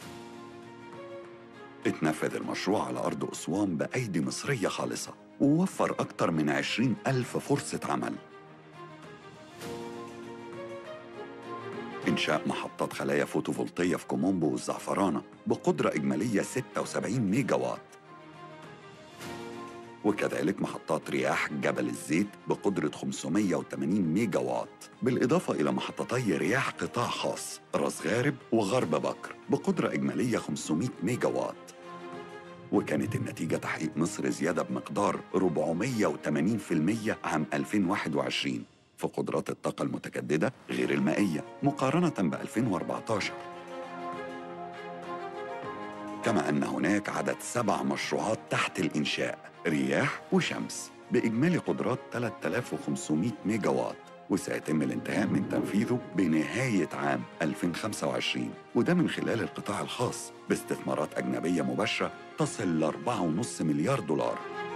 اتنفذ المشروع على أرض أسوان بأيدي مصرية خالصة ووفر أكثر من 20 ألف فرصة عمل إنشاء محطات خلايا فوتوفولتية في كومومبو والزعفرانة بقدرة إجمالية 76 ميجا وات وكذلك محطات رياح جبل الزيت بقدرة 580 ميجا وات بالإضافة إلى محطتي رياح قطاع خاص راس غارب وغرب بكر بقدرة إجمالية 500 ميجا وات وكانت النتيجة تحقيق مصر زيادة بمقدار 480% عام 2021 في قدرات الطاقة المتجددة غير المائية مقارنة ب 2014 كما أن هناك عدد سبع مشروعات تحت الإنشاء رياح وشمس بإجمالي قدرات 3500 ميجا وات وسيتم الانتهاء من تنفيذه بنهاية عام 2025 وده من خلال القطاع الخاص باستثمارات أجنبية مباشرة تصل ل 4.5 مليار دولار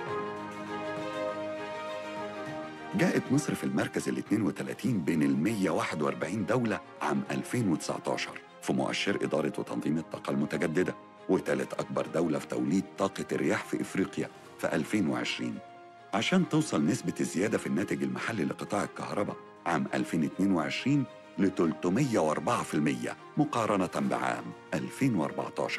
جاءت مصر في المركز ال 32 بين ال 141 دولة عام 2019 في مؤشر إدارة وتنظيم الطاقة المتجددة وثالث أكبر دولة في توليد طاقة الرياح في إفريقيا في 2020 عشان توصل نسبة الزيادة في الناتج المحلي لقطاع الكهرباء عام 2022 ل 304% مقارنة بعام 2014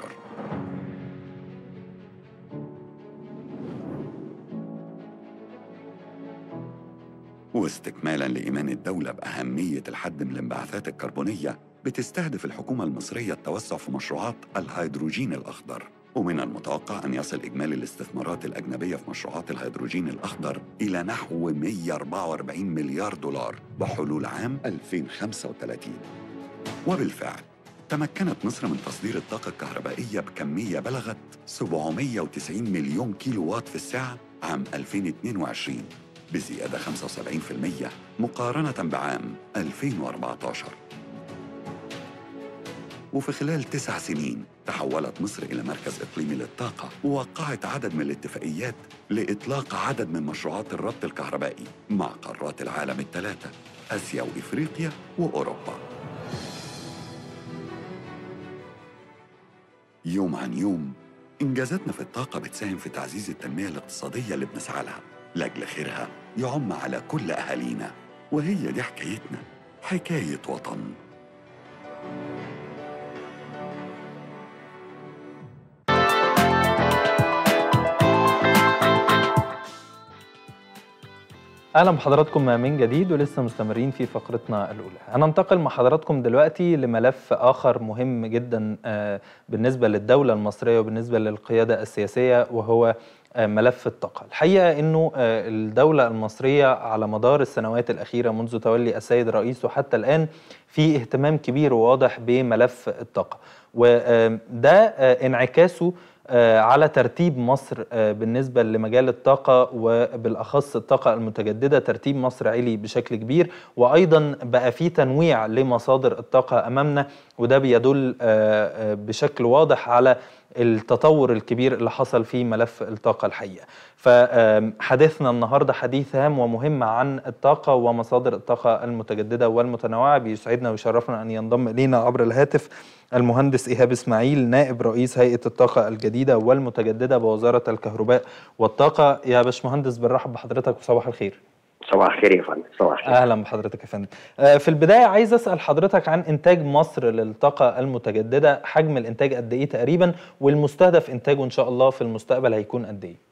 واستكمالا لإيمان الدولة بأهمية الحد من الانبعاثات الكربونية بتستهدف الحكومة المصرية التوسع في مشروعات الهيدروجين الأخضر ومن المتوقع أن يصل إجمالي الاستثمارات الأجنبية في مشروعات الهيدروجين الأخضر إلى نحو 144 مليار دولار بحلول عام 2035 وبالفعل تمكنت مصر من تصدير الطاقة الكهربائية بكمية بلغت 790 مليون كيلو وات في الساعة عام 2022 بزيادة 75% مقارنة بعام 2014 وفي خلال تسع سنين تحولت مصر إلى مركز إقليمي للطاقة ووقعت عدد من الاتفاقيات لإطلاق عدد من مشروعات الربط الكهربائي مع قارات العالم الثلاثة آسيا وإفريقيا وأوروبا يوم عن يوم إنجازاتنا في الطاقة بتساهم في تعزيز التنمية الاقتصادية اللي بنسعى لها لأجل خيرها يعم على كل أهالينا وهي دي حكايتنا حكاية وطن اهلا بحضراتكم من جديد ولسه مستمرين في فقرتنا الاولى هننتقل مع حضراتكم دلوقتي لملف اخر مهم جدا آه، بالنسبه للدوله المصريه وبالنسبه للقياده السياسيه وهو آه، ملف الطاقه الحقيقه انه آه، الدوله المصريه على مدار السنوات الاخيره منذ تولي السيد الرئيس وحتى الان في اهتمام كبير وواضح بملف الطاقه وده انعكاسه آه، على ترتيب مصر آه، بالنسبة لمجال الطاقة وبالأخص الطاقة المتجددة ترتيب مصر عالي بشكل كبير وأيضا بقى في تنويع لمصادر الطاقة أمامنا وده بيدل آه، آه، بشكل واضح على التطور الكبير اللي حصل في ملف الطاقة الحقيقة فحديثنا النهاردة حديث هام ومهم عن الطاقة ومصادر الطاقة المتجددة والمتنوعة بيسعدنا ويشرفنا أن ينضم إلينا عبر الهاتف المهندس إيهاب إسماعيل نائب رئيس هيئة الطاقة الجديدة والمتجددة بوزارة الكهرباء والطاقة يا باشمهندس بنرحب بحضرتك وصباح الخير صباح الخير يا فندم صباح الخير اهلا بحضرتك يا فندم آه، في البدايه عايز اسال حضرتك عن انتاج مصر للطاقه المتجدده حجم الانتاج قد ايه تقريبا والمستهدف انتاجه ان شاء الله في المستقبل هيكون قد ايه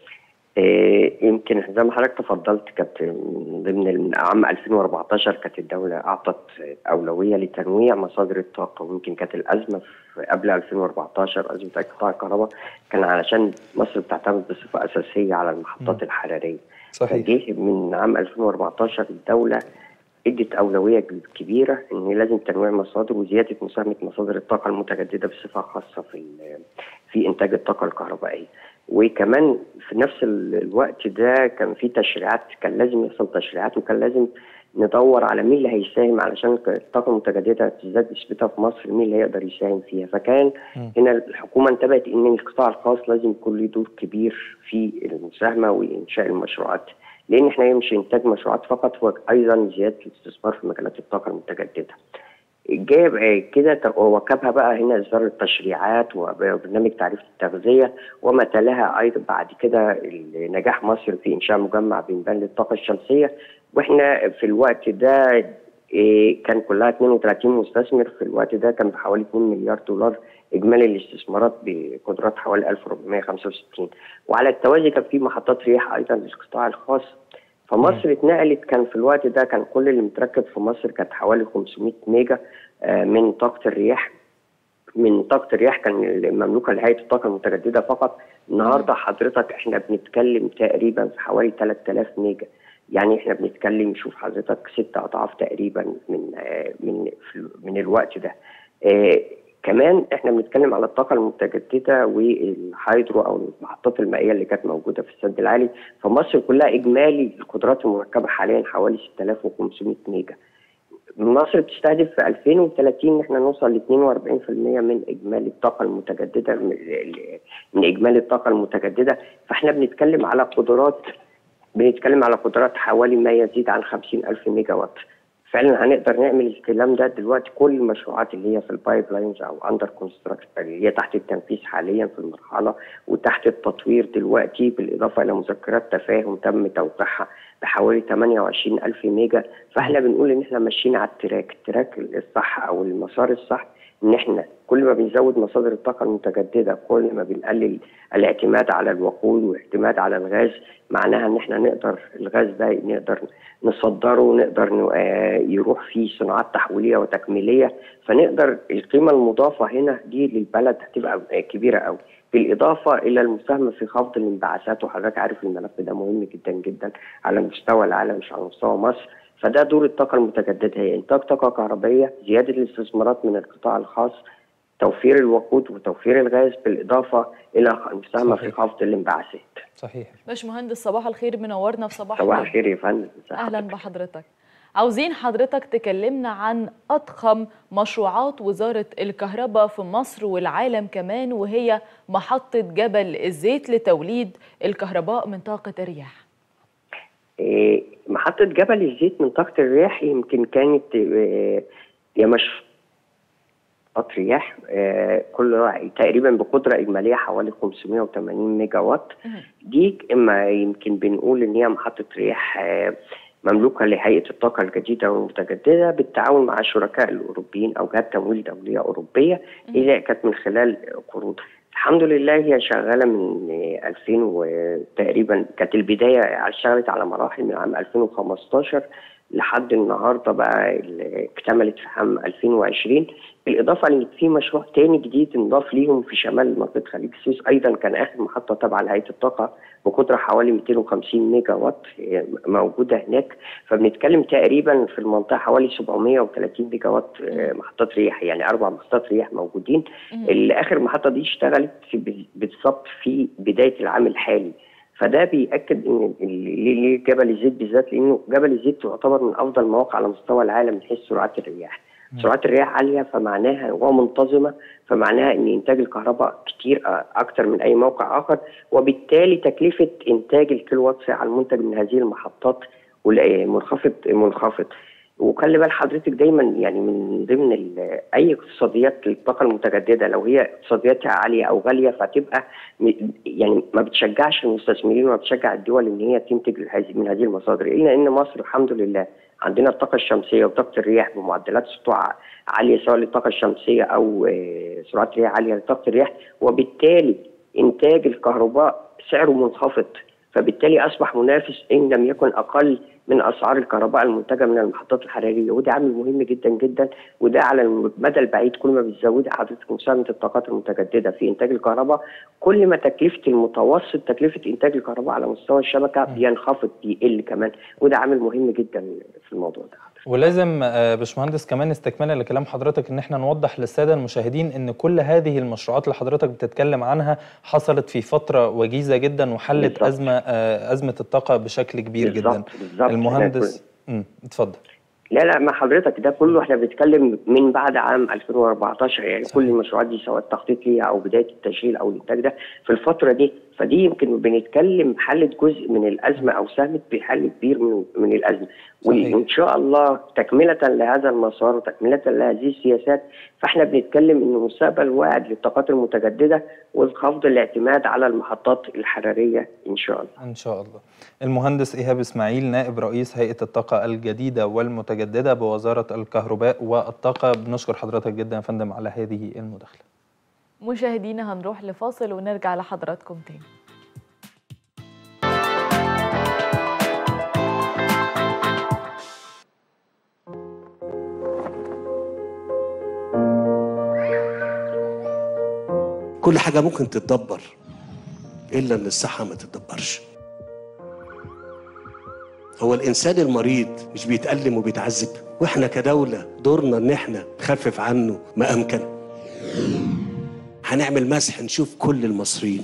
إيه، يمكن زي ما حضرتك تفضلت كانت من ضمن عام 2014 كانت الدولة أعطت أولوية لتنويع مصادر الطاقة ويمكن كانت الأزمة في قبل 2014 أزمة قطاع الكهرباء كان علشان مصر بتعتمد بصفة أساسية على المحطات الحرارية صحيح فجه من عام 2014 الدولة ادت أولوية كبيرة إن لازم تنويع مصادر وزيادة مساهمة مصادر الطاقة المتجددة بصفة خاصة في ال- في إنتاج الطاقة الكهربائية وكمان في نفس ال- الوقت ده كان في تشريعات كان لازم يحصل تشريعات وكان لازم ندور على مين اللي هيساهم علشان الطاقة المتجددة تزداد نسبتها في مصر مين اللي هيقدر يساهم فيها فكان مم. هنا الحكومة انتبهت إن القطاع الخاص لازم يكون له دور كبير في المساهمة وإنشاء المشروعات لأن احنا مش إنتاج مشروعات فقط هو أيضا زيادة الاستثمار في مجالات الطاقة المتجددة جاب آه، كده ت- وواكبها بقى هنا اصدار التشريعات وبرنامج تعريف التغذيه وما تلاها ايضا بعد كده ال- نجاح مصر في انشاء مجمع بنبان للطاقه الشمسيه واحنا في الوقت ده إيه، كان كلها 32 مستثمر في الوقت ده كان بحوالي 2 مليار دولار اجمالي الاستثمارات بقدرات حوالي 1465 وعلى التوازي كان في محطات رياح ايضا للقطاع الخاص فمصر اتنقلت كان في الوقت ده كان كل اللي متركب في مصر كانت حوالي 500 ميجا آه، من طاقة الرياح من طاقة الرياح كان مملوكة لهيئة الطاقة المتجددة فقط النهاردة حضرتك احنا بنتكلم تقريبا في حوالي 3000 ميجا يعني احنا بنتكلم شوف حضرتك ست اضعاف تقريبا من آه، من في- من الوقت ده آه، كمان احنا بنتكلم على الطاقه المتجدده والهيدرو او المحطات المائيه اللي كانت موجوده في السد العالي فمصر كلها اجمالي القدرات المركبه حاليا حوالي 6500 ميجا مصر بتستهدف في 2030 ان احنا نوصل ل 42% من اجمالي الطاقه المتجدده من من اجمالي الطاقه المتجدده فاحنا بنتكلم على قدرات بنتكلم على قدرات حوالي ما يزيد عن 50 ألف ميجا وات فعلا هنقدر نعمل الكلام ده دلوقتي كل المشروعات اللي هي في البايب لاينز او اندر كونستراكشن اللي هي تحت التنفيذ حاليا في المرحله وتحت التطوير دلوقتي بالاضافه الى مذكرات تفاهم تم توقيعها بحوالي 28 ألف ميجا فاحنا بنقول ان احنا ماشيين على التراك التراك الصح او المسار الصح ان احنا كل ما بنزود مصادر الطاقه المتجدده كل ما بنقلل الاعتماد على الوقود والاعتماد على الغاز معناها ان احنا نقدر الغاز ده نقدر نصدره ونقدر ن- آه، يروح فيه صناعات تحويليه وتكميليه فنقدر القيمه المضافه هنا دي للبلد هتبقى آه، كبيره قوي بالاضافه الى المساهمه في خفض الانبعاثات وحضرتك عارف الملف ده مهم جدا جدا على مستوى العالم مش على مستوى مصر فده دور الطاقه المتجدده هي انتاج طاقه كهربائيه زياده الاستثمارات من القطاع الخاص توفير الوقود وتوفير الغاز بالاضافه الى المساهمه في خفض الانبعاثات صحيح باشمهندس صباح الخير منورنا في صباح صباح الخير. الخير يا فندم اهلا بحضرتك عاوزين حضرتك تكلمنا عن اضخم مشروعات وزاره الكهرباء في مصر والعالم كمان وهي محطه جبل الزيت لتوليد الكهرباء من طاقه الرياح إيه، محطة جبل الزيت من طاقة الرياح يمكن كانت إيه، هي مش محطة رياح آه، كل تقريبا بقدرة إجمالية حوالي 580 ميجا وات دي اما يمكن بنقول ان هي محطة رياح آه، مملوكة لهيئة الطاقة الجديدة والمتجددة بالتعاون مع الشركاء الأوروبيين أو جهات تمويل دولية أوروبية هي كانت من خلال قروض الحمد لله هي شغالة من 2000 وتقريبا كانت البداية اشتغلت على مراحل من عام 2015 لحد النهارده بقى اللي اكتملت في عام 2020 بالاضافه ان في مشروع تاني جديد انضاف ليهم في شمال منطقه خليج السويس ايضا كان اخر محطه تابعه لهيئه الطاقه بقدره حوالي 250 ميجا وات آه، موجوده هناك فبنتكلم تقريبا في المنطقه حوالي 730 ميجا وات آه، محطات رياح يعني اربع محطات رياح موجودين اللي اخر محطه دي اشتغلت في بالظبط في بدايه العام الحالي فده بيأكد ان ال- ليه ليه جبل الزيت بالذات لانه جبل الزيت تعتبر من افضل المواقع على مستوى العالم من حيث سرعات الرياح. سرعات الرياح عاليه فمعناها ومنتظمه فمعناها ان انتاج الكهرباء كتير آه، اكتر من اي موقع اخر وبالتالي تكلفه انتاج الكيلو وات ساعه المنتج من هذه المحطات ولا- منخفض منخفض وخلي بال حضرتك دايما يعني من ضمن ال- اي اقتصاديات للطاقه المتجدده لو هي اقتصادياتها عاليه او غاليه فتبقى م- يعني ما بتشجعش المستثمرين وما بتشجع الدول ان هي تنتج هذه- من هذه المصادر الا ان مصر الحمد لله عندنا الطاقه الشمسيه وطاقه الرياح بمعدلات سطوع عاليه سواء للطاقه الشمسيه او آه، سرعات رياح عاليه لطاقه الرياح وبالتالي انتاج الكهرباء سعره منخفض فبالتالي اصبح منافس ان لم يكن اقل من اسعار الكهرباء المنتجه من المحطات الحراريه وده عامل مهم جدا جدا وده على المدى البعيد كل ما بتزودي حضرتك مساهمه الطاقات المتجدده في انتاج الكهرباء كل ما تكلفه المتوسط تكلفه انتاج الكهرباء على مستوى الشبكه بينخفض بيقل كمان وده عامل مهم جدا في الموضوع ده ولازم آه، باشمهندس كمان استكمالا لكلام حضرتك ان احنا نوضح للساده المشاهدين ان كل هذه المشروعات اللي حضرتك بتتكلم عنها حصلت في فتره وجيزه جدا وحلت بالظبط. ازمه آه، ازمه الطاقه بشكل كبير جدا بالظبط بالظبط المهندس امم اتفضل لا لا ما حضرتك ده كله احنا بنتكلم من بعد عام 2014 يعني كل المشروعات دي سواء التخطيط ليها او بدايه التشغيل او الانتاج ده في الفتره دي فدي يمكن بنتكلم حلت جزء من الازمه او ساهمت بحل كبير من من الازمه صحيح. وان شاء الله تكمله لهذا المسار وتكمله لهذه السياسات فاحنا بنتكلم ان المستقبل واعد للطاقات المتجدده وخفض الاعتماد على المحطات الحراريه ان شاء الله ان شاء الله المهندس ايهاب اسماعيل نائب رئيس هيئه الطاقه الجديده والمتجدده بوزاره الكهرباء والطاقه بنشكر حضرتك جدا يا فندم على هذه المداخله مشاهدينا هنروح لفاصل ونرجع لحضراتكم تاني كل حاجة ممكن تتدبر إلا إن الصحة ما تتدبرش هو الإنسان المريض مش بيتألم وبيتعذب وإحنا كدولة دورنا إن إحنا نخفف عنه ما أمكن هنعمل مسح نشوف كل المصريين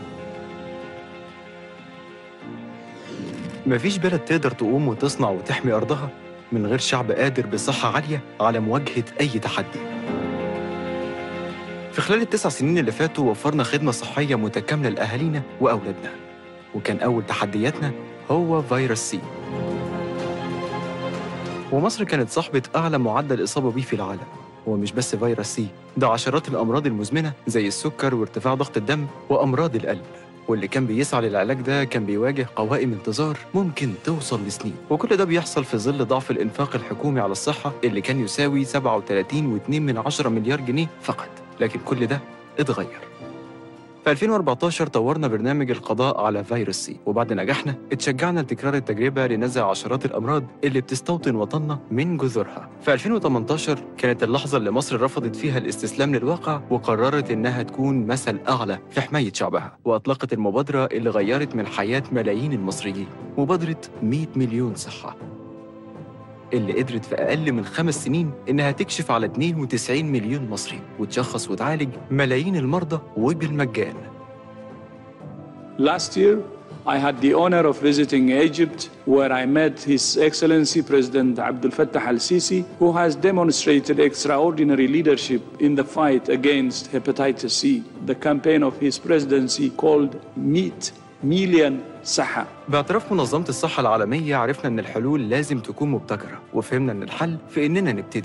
مفيش بلد تقدر تقوم وتصنع وتحمي أرضها من غير شعب قادر بصحة عالية على مواجهة أي تحدي في خلال التسع سنين اللي فاتوا وفرنا خدمة صحية متكاملة لأهالينا وأولادنا وكان أول تحدياتنا هو فيروس سي ومصر كانت صاحبة أعلى معدل إصابة بيه في العالم ومش بس فيروس سي ده عشرات الأمراض المزمنة زي السكر وارتفاع ضغط الدم وأمراض القلب واللي كان بيسعى للعلاج ده كان بيواجه قوائم انتظار ممكن توصل لسنين وكل ده بيحصل في ظل ضعف الإنفاق الحكومي على الصحة اللي كان يساوي 37.2 من عشرة مليار جنيه فقط لكن كل ده اتغير في 2014 طورنا برنامج القضاء على فيروس سي وبعد نجاحنا اتشجعنا لتكرار التجربة لنزع عشرات الأمراض اللي بتستوطن وطننا من جذورها في 2018 كانت اللحظة اللي مصر رفضت فيها الاستسلام للواقع وقررت إنها تكون مثل أعلى في حماية شعبها وأطلقت المبادرة اللي غيرت من حياة ملايين المصريين مبادرة 100 مليون صحة اللي قدرت في أقل من خمس سنين إنها تكشف على 92 مليون مصري وتشخص وتعالج ملايين المرضى وبالمجان Last year, I had the honor of visiting Egypt, where I met His Excellency President Abdel Fattah al Sisi, who has demonstrated extraordinary leadership in the fight against hepatitis C. The campaign of his presidency called Meet Million Saha. باعتراف منظمة الصحة العالمية عرفنا إن الحلول لازم تكون مبتكرة وفهمنا إن الحل في إننا نبتدي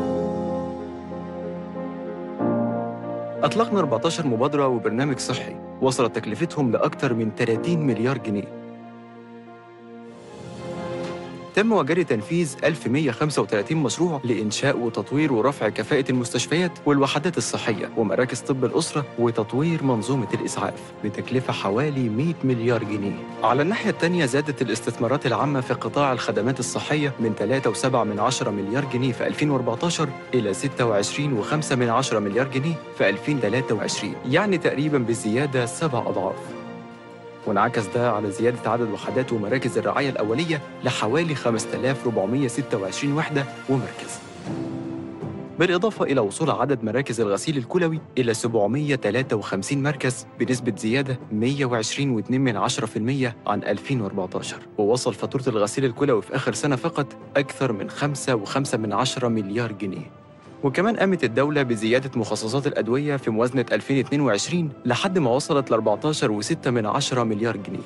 أطلقنا 14 مبادرة وبرنامج صحي وصلت تكلفتهم لأكثر من 30 مليار جنيه تم وجري تنفيذ 1135 مشروع لإنشاء وتطوير ورفع كفاءة المستشفيات والوحدات الصحية ومراكز طب الأسرة وتطوير منظومة الإسعاف بتكلفة حوالي 100 مليار جنيه على الناحية الثانية زادت الاستثمارات العامة في قطاع الخدمات الصحية من 3.7 من عشرة مليار جنيه في 2014 إلى 26.5 من عشرة مليار جنيه في 2023 يعني تقريبا بزيادة سبع أضعاف وانعكس ده على زيادة عدد وحدات ومراكز الرعاية الأولية لحوالي 5426 وحدة ومركز بالإضافة إلى وصول عدد مراكز الغسيل الكلوي إلى 753 مركز بنسبة زيادة 120.2% عن 2014 ووصل فاتورة الغسيل الكلوي في آخر سنة فقط أكثر من 5.5 مليار جنيه وكمان قامت الدولة بزيادة مخصصات الأدوية في موازنة 2022 لحد ما وصلت ل 14.6 مليار جنيه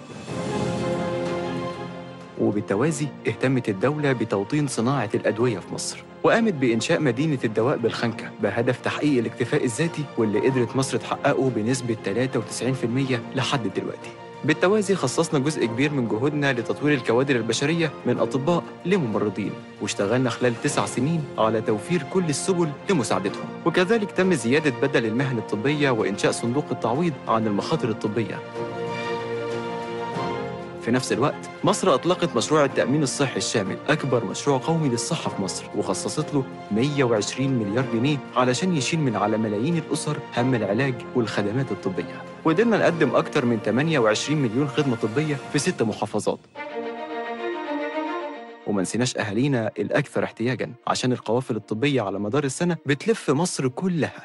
وبالتوازي اهتمت الدولة بتوطين صناعة الأدوية في مصر وقامت بإنشاء مدينة الدواء بالخنكة بهدف تحقيق الاكتفاء الذاتي واللي قدرت مصر تحققه بنسبة 93% لحد دلوقتي بالتوازي خصصنا جزء كبير من جهودنا لتطوير الكوادر البشرية من أطباء لممرضين واشتغلنا خلال تسع سنين على توفير كل السبل لمساعدتهم وكذلك تم زيادة بدل المهن الطبية وإنشاء صندوق التعويض عن المخاطر الطبية في نفس الوقت مصر أطلقت مشروع التأمين الصحي الشامل أكبر مشروع قومي للصحة في مصر وخصصت له 120 مليار جنيه علشان يشيل من على ملايين الأسر هم العلاج والخدمات الطبية وقدرنا نقدم أكتر من 28 مليون خدمة طبية في ست محافظات وما نسيناش أهالينا الأكثر احتياجاً عشان القوافل الطبية على مدار السنة بتلف مصر كلها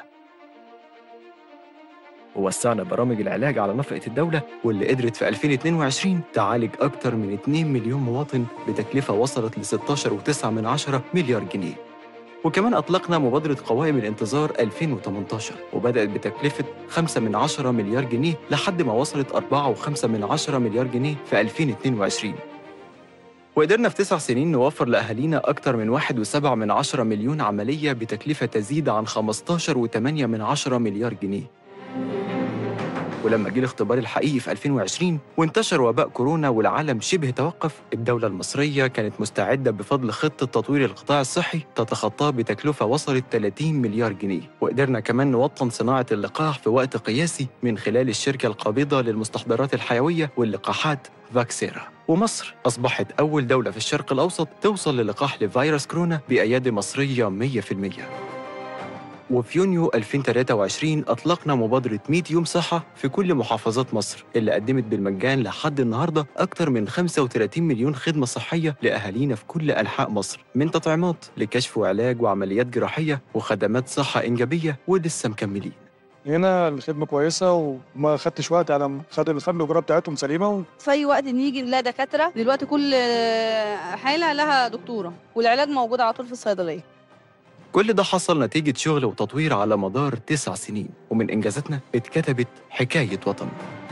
ووسعنا برامج العلاج على نفقة الدولة واللي قدرت في 2022 تعالج أكتر من 2 مليون مواطن بتكلفة وصلت ل 16.9 من عشرة مليار جنيه وكمان أطلقنا مبادرة قوائم الانتظار 2018 وبدأت بتكلفة 5 من عشرة مليار جنيه لحد ما وصلت 4.5 من عشرة مليار جنيه في 2022 وقدرنا في تسع سنين نوفر لأهالينا أكتر من 1.7 من عشرة مليون عملية بتكلفة تزيد عن 15.8 من عشرة مليار جنيه ولما جه الاختبار الحقيقي في 2020 وانتشر وباء كورونا والعالم شبه توقف الدولة المصرية كانت مستعدة بفضل خطة تطوير القطاع الصحي تتخطاه بتكلفة وصلت 30 مليار جنيه وقدرنا كمان نوطن صناعة اللقاح في وقت قياسي من خلال الشركة القابضة للمستحضرات الحيوية واللقاحات فاكسيرا ومصر أصبحت أول دولة في الشرق الأوسط توصل للقاح لفيروس كورونا بأيادي مصرية 100% وفي يونيو 2023 أطلقنا مبادرة 100 يوم صحة في كل محافظات مصر اللي قدمت بالمجان لحد النهاردة أكتر من 35 مليون خدمة صحية لأهالينا في كل أنحاء مصر من تطعيمات لكشف وعلاج وعمليات جراحية وخدمات صحة إنجابية ولسه مكملين هنا الخدمة كويسة وما خدتش وقت على ما خد خد الإجراء بتاعتهم سليمة و... في أي وقت نيجي نلاقي دكاترة دلوقتي كل حالة لها دكتورة والعلاج موجود على طول في الصيدلية كل ده حصل نتيجة شغل وتطوير على مدار تسع سنين ومن إنجازاتنا اتكتبت حكاية وطن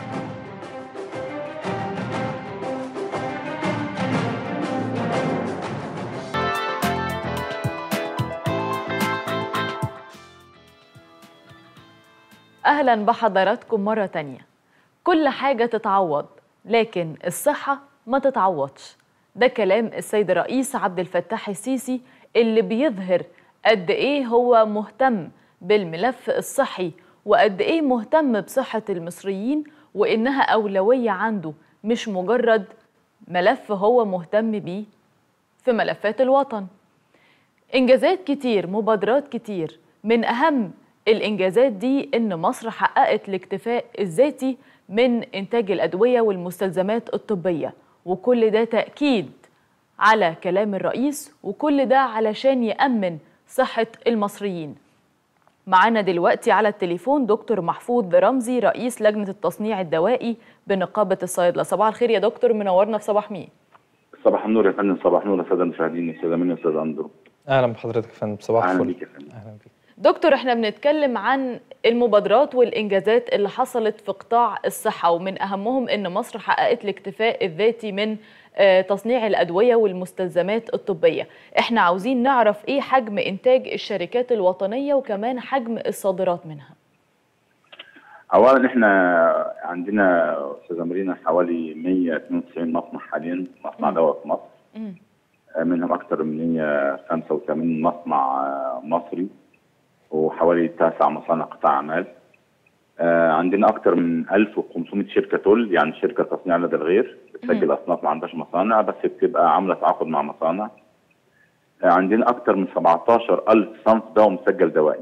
أهلا بحضراتكم مرة تانية كل حاجة تتعوض لكن الصحة ما تتعوضش ده كلام السيد الرئيس عبد الفتاح السيسي اللي بيظهر قد إيه هو مهتم بالملف الصحي وقد إيه مهتم بصحة المصريين وإنها أولوية عنده مش مجرد ملف هو مهتم بيه في ملفات الوطن إنجازات كتير مبادرات كتير من أهم الإنجازات دي إن مصر حققت الاكتفاء الذاتي من إنتاج الأدوية والمستلزمات الطبية وكل ده تأكيد على كلام الرئيس وكل ده علشان يأمن صحة المصريين معانا دلوقتي على التليفون دكتور محفوظ رمزي رئيس لجنة التصنيع الدوائي بنقابة الصيدلة صباح الخير يا دكتور منورنا في صباح مين صباح النور يا فندم صباح النور يا ساده المشاهدين يا ساده منى يا استاذ اندرو اهلا بحضرتك يا فندم صباح اهلا الفل بيك يا فندم اهلا بيك دكتور احنا بنتكلم عن المبادرات والانجازات اللي حصلت في قطاع الصحه ومن اهمهم ان مصر حققت الاكتفاء الذاتي من آه، تصنيع الادويه والمستلزمات الطبيه احنا عاوزين نعرف ايه حجم انتاج الشركات الوطنيه وكمان حجم الصادرات منها اولا احنا عندنا استاذه مارينا حوالي 192 مصنع حاليا مصنع دواء في مصر آه، منهم اكثر من 185 مصنع آه، مصري وحوالي تسع مصانع قطاع اعمال آه، عندنا اكثر من 1500 شركه تول يعني شركه تصنيع لدى الغير بتسجل اصناف ما عندهاش مصانع بس بتبقى عامله تعاقد مع مصانع آه، عندنا اكثر من 17000 صنف دواء مسجل دوائي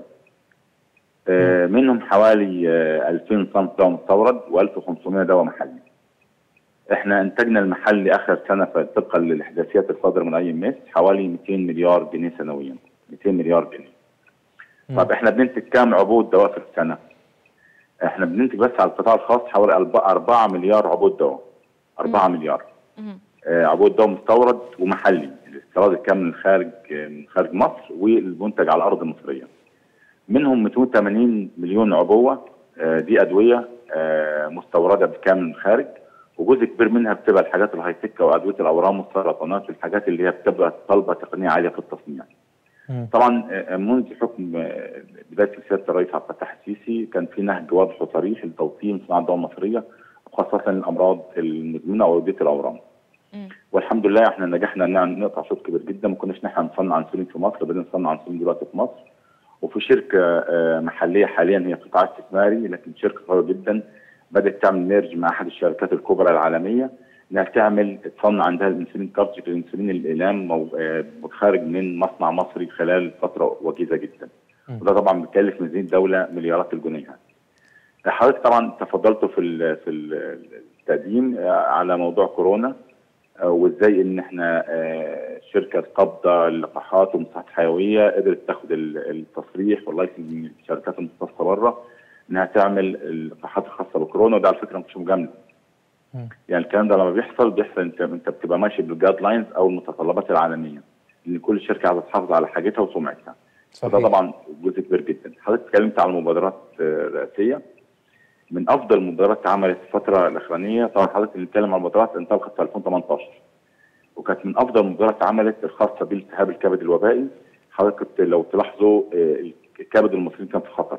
آه، منهم حوالي آه، 2000 صنف دواء مستورد و1500 دواء محلي احنا انتاجنا المحلي اخر سنه ف- طبقا للاحداثيات الصادره من اي ام اس حوالي 200 مليار جنيه سنويا 200 مليار جنيه طب احنا بننتج كام عبوه دواء في السنه؟ احنا بننتج بس على القطاع الخاص حوالي 4 مليار عبوه دواء 4 مليار آه، عبوه دواء مستورد ومحلي الاستيراد الكامل من خارج آه، من خارج مصر والمنتج على الارض المصريه منهم 280 مليون عبوه آه، دي ادويه آه، مستورده بالكامل من الخارج وجزء كبير منها بتبقى الحاجات الهاي تك وادويه الاورام والسرطانات والحاجات اللي هي بتبقى طالبه تقنيه عاليه في التصنيع. طبعا آه، منذ حكم آه، بدايه سياده الرئيس عبد الفتاح السيسي كان في نهج واضح وصريح لتوطين صناعه الدواء المصريه وخاصه الامراض المزمنه او ادويه الاورام. والحمد لله احنا نجحنا ان نقطع شوط كبير جدا ما كناش نحن نصنع انسولين في مصر بدنا نصنع انسولين دلوقتي في مصر وفي شركه آه، محليه حاليا هي قطاع استثماري لكن شركه قويه جدا بدات تعمل ميرج مع احد الشركات الكبرى العالميه انها تعمل تصنع عندها الانسولين كارتج الانسولين الاقلام مو- آه، خارج من مصنع مصري خلال فتره وجيزه جدا وده طبعا بيكلف ميزانيه الدوله مليارات الجنيهات حضرتك طبعا تفضلتوا في ال- في ال- التقديم آه، على موضوع كورونا آه، وازاي ان احنا آه، شركه قبضه اللقاحات والمساحات الحيويه قدرت تاخد ال- التصريح واللايسنس من الشركات المختصه بره انها تعمل اللقاحات الخاصه بكورونا وده على فكره مش مجامله يعني الكلام ده لما بيحصل بيحصل انت انت بتبقى ماشي بالجايد لاينز او المتطلبات العالميه ان كل شركه عايزه تحافظ على حاجتها وسمعتها فده طبعا جزء كبير جدا حضرتك اتكلمت على المبادرات آه، الرئاسيه من افضل المبادرات اللي اتعملت الفتره الاخرانيه طبعا حضرتك اللي بتتكلم عن المبادرات انطلقت في 2018 وكانت من افضل المبادرات اتعملت الخاصه بالالتهاب الكبد الوبائي حضرتك كنت لو تلاحظوا آه، الكبد المصريين كان في خطر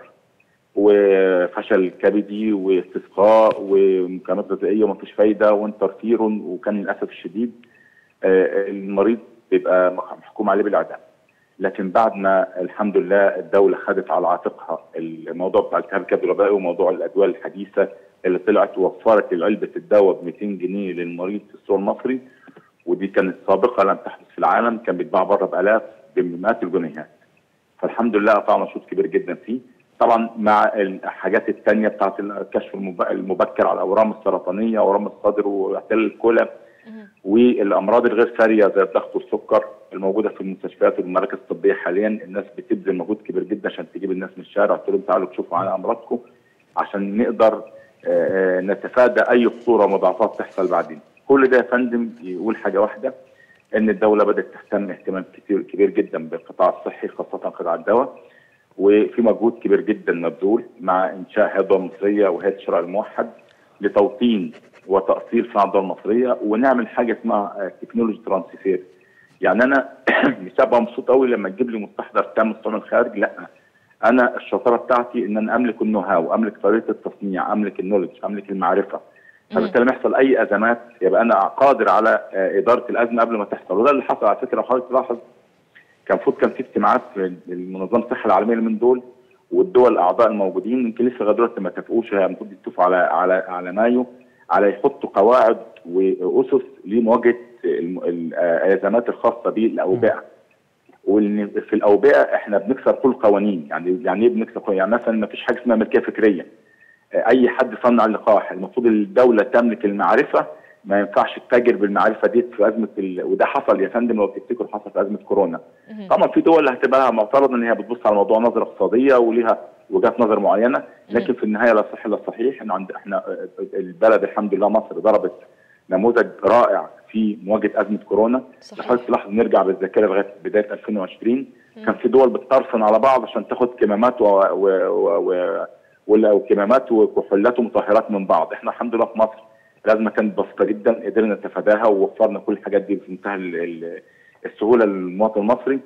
وفشل كبدي واستسقاء ومكانات غذائيه ومفيش فايده وانترفيرون وكان للاسف الشديد آه، المريض بيبقى محكوم عليه بالاعدام لكن بعد ما الحمد لله الدوله خدت على عاتقها الموضوع بتاع التهاب الكبد الوبائي وموضوع الادويه الحديثه اللي طلعت ووفرت علبه الدواء ب 200 جنيه للمريض في السوق المصري ودي كانت سابقه لم تحدث في العالم كان بيتباع بره بالاف بمئات الجنيهات فالحمد لله قطعنا شوط كبير جدا فيه طبعا مع الحاجات الثانيه بتاعت الكشف المب- المبكر على الاورام السرطانيه اورام الصدر واحتلال الكلى والامراض الغير ساريه زي الضغط والسكر الموجوده في المستشفيات والمراكز الطبيه حاليا الناس بتبذل مجهود كبير جدا عشان تجيب الناس من الشارع تقول لهم تعالوا تشوفوا على امراضكم عشان نقدر آه، آه، نتفادى اي خطوره ومضاعفات تحصل بعدين كل ده يا فندم يقول حاجه واحده ان الدوله بدات تهتم اهتمام كتير كبير جدا بالقطاع الصحي خاصه قطاع الدواء وفي مجهود كبير جدا مبذول مع انشاء هيئه مصريه وهيئه الشراء الموحد لتوطين وتاصيل صناعه الدول المصريه ونعمل حاجه اسمها تكنولوجي ترانسفير يعني انا مش هبقى مبسوط قوي لما تجيب لي مستحضر تام مصنوع من الخارج لا انا الشطاره بتاعتي ان انا املك النو هاو املك طريقه التصنيع املك النولج املك المعرفه فبالتالي لما يحصل اي ازمات يبقى انا قادر على آه، اداره الازمه قبل ما تحصل وده اللي حصل على فكره لو حضرتك تلاحظ كان المفروض كان في اجتماعات في المنظمه الصحه العالميه من دول والدول الاعضاء الموجودين يمكن لسه لغايه دلوقتي ما اتفقوش هي المفروض يتفقوا على على على مايو على يحطوا قواعد واسس لمواجهه الم- ال- آه، الازمات الخاصه بالاوبئه وان في الاوبئه احنا بنكسر كل القوانين يعني يعني ايه بنكسر قوانين؟ يعني مثلا ما فيش حاجه اسمها ملكيه فكريه آه، اي حد صنع اللقاح المفروض الدوله تملك المعرفه ما ينفعش تتاجر بالمعرفه دي في ازمه ال... وده حصل يا فندم لو تفتكروا حصل في ازمه كورونا طبعا في دول هتبقى لها معترض ان هي بتبص على موضوع نظره اقتصاديه وليها وجهات نظر معينه لكن في النهايه لا صح الا الصحيح ان عند احنا آه، البلد الحمد لله مصر ضربت نموذج رائع في مواجهه ازمه كورونا لحضرتك تلاحظ نرجع بالذاكره لغايه بدايه 2020 كان في دول بتقرصن على بعض عشان تاخد كمامات و... و... و... و... ولا- وكمامات وكحولات ومطهرات من بعض احنا الحمد لله في مصر الازمه كانت بسيطه جدا قدرنا نتفاداها ووفرنا كل الحاجات دي في منتهى ال- ال- السهوله للمواطن المصري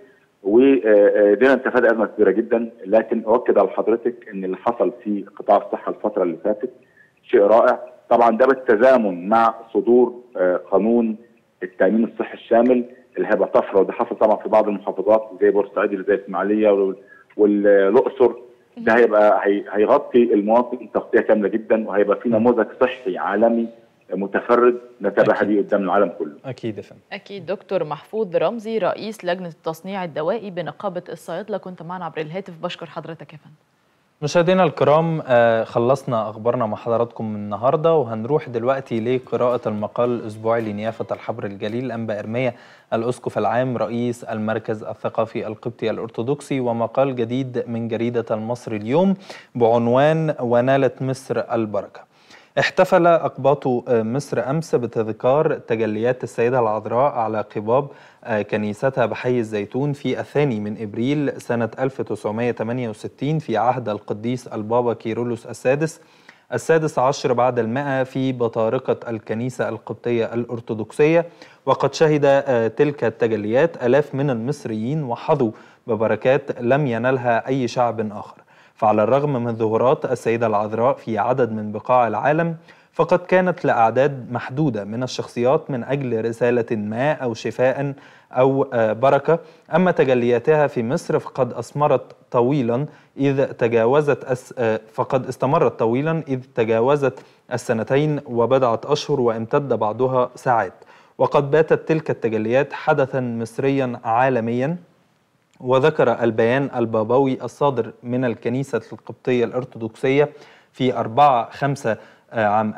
وقدرنا نتفادى ازمه كبيره جدا لكن اؤكد على حضرتك ان اللي حصل في قطاع الصحه الفتره اللي فاتت شيء رائع طبعا ده بالتزامن مع صدور آه، قانون التامين الصحي الشامل اللي هيبقى طفره وده حصل طبعا في بعض المحافظات زي بورسعيد اللي زي الاسماعيليه وال- والاقصر ده هيبقى هي- هيغطي المواطن تغطيه كامله جدا وهيبقى في نموذج صحي عالمي متفرد نتابعها بيه قدام العالم كله اكيد يا فندم أكيد دكتور محفوظ رمزي رئيس لجنة التصنيع الدوائي بنقابة الصيادلة كنت معنا عبر الهاتف بشكر حضرتك يا فندم مشاهدينا الكرام آه، خلصنا اخبارنا مع حضراتكم من النهارده وهنروح دلوقتي لقراءه المقال الاسبوعي لنيافه الحبر الجليل انبا ارميا الاسقف العام رئيس المركز الثقافي القبطي الارثوذكسي ومقال جديد من جريده المصري اليوم بعنوان ونالت مصر البركه. احتفل أقباط مصر أمس بتذكار تجليات السيدة العذراء على قباب كنيستها بحي الزيتون في الثاني من إبريل سنة 1968 في عهد القديس البابا كيرلس السادس السادس عشر بعد المئة في بطارقة الكنيسة القبطية الأرثوذكسية وقد شهد تلك التجليات آلاف من المصريين وحظوا ببركات لم ينلها أي شعب آخر فعلى الرغم من ظهورات السيدة العذراء في عدد من بقاع العالم فقد كانت لأعداد محدودة من الشخصيات من أجل رسالة ما أو شفاء أو بركة أما تجلياتها في مصر فقد أثمرت طويلا إذ تجاوزت أس فقد استمرت طويلا إذ تجاوزت السنتين وبضعة أشهر وامتد بعضها ساعات وقد باتت تلك التجليات حدثا مصريا عالميا وذكر البيان البابوي الصادر من الكنيسة القبطية الأرثوذكسية في 4 5 عام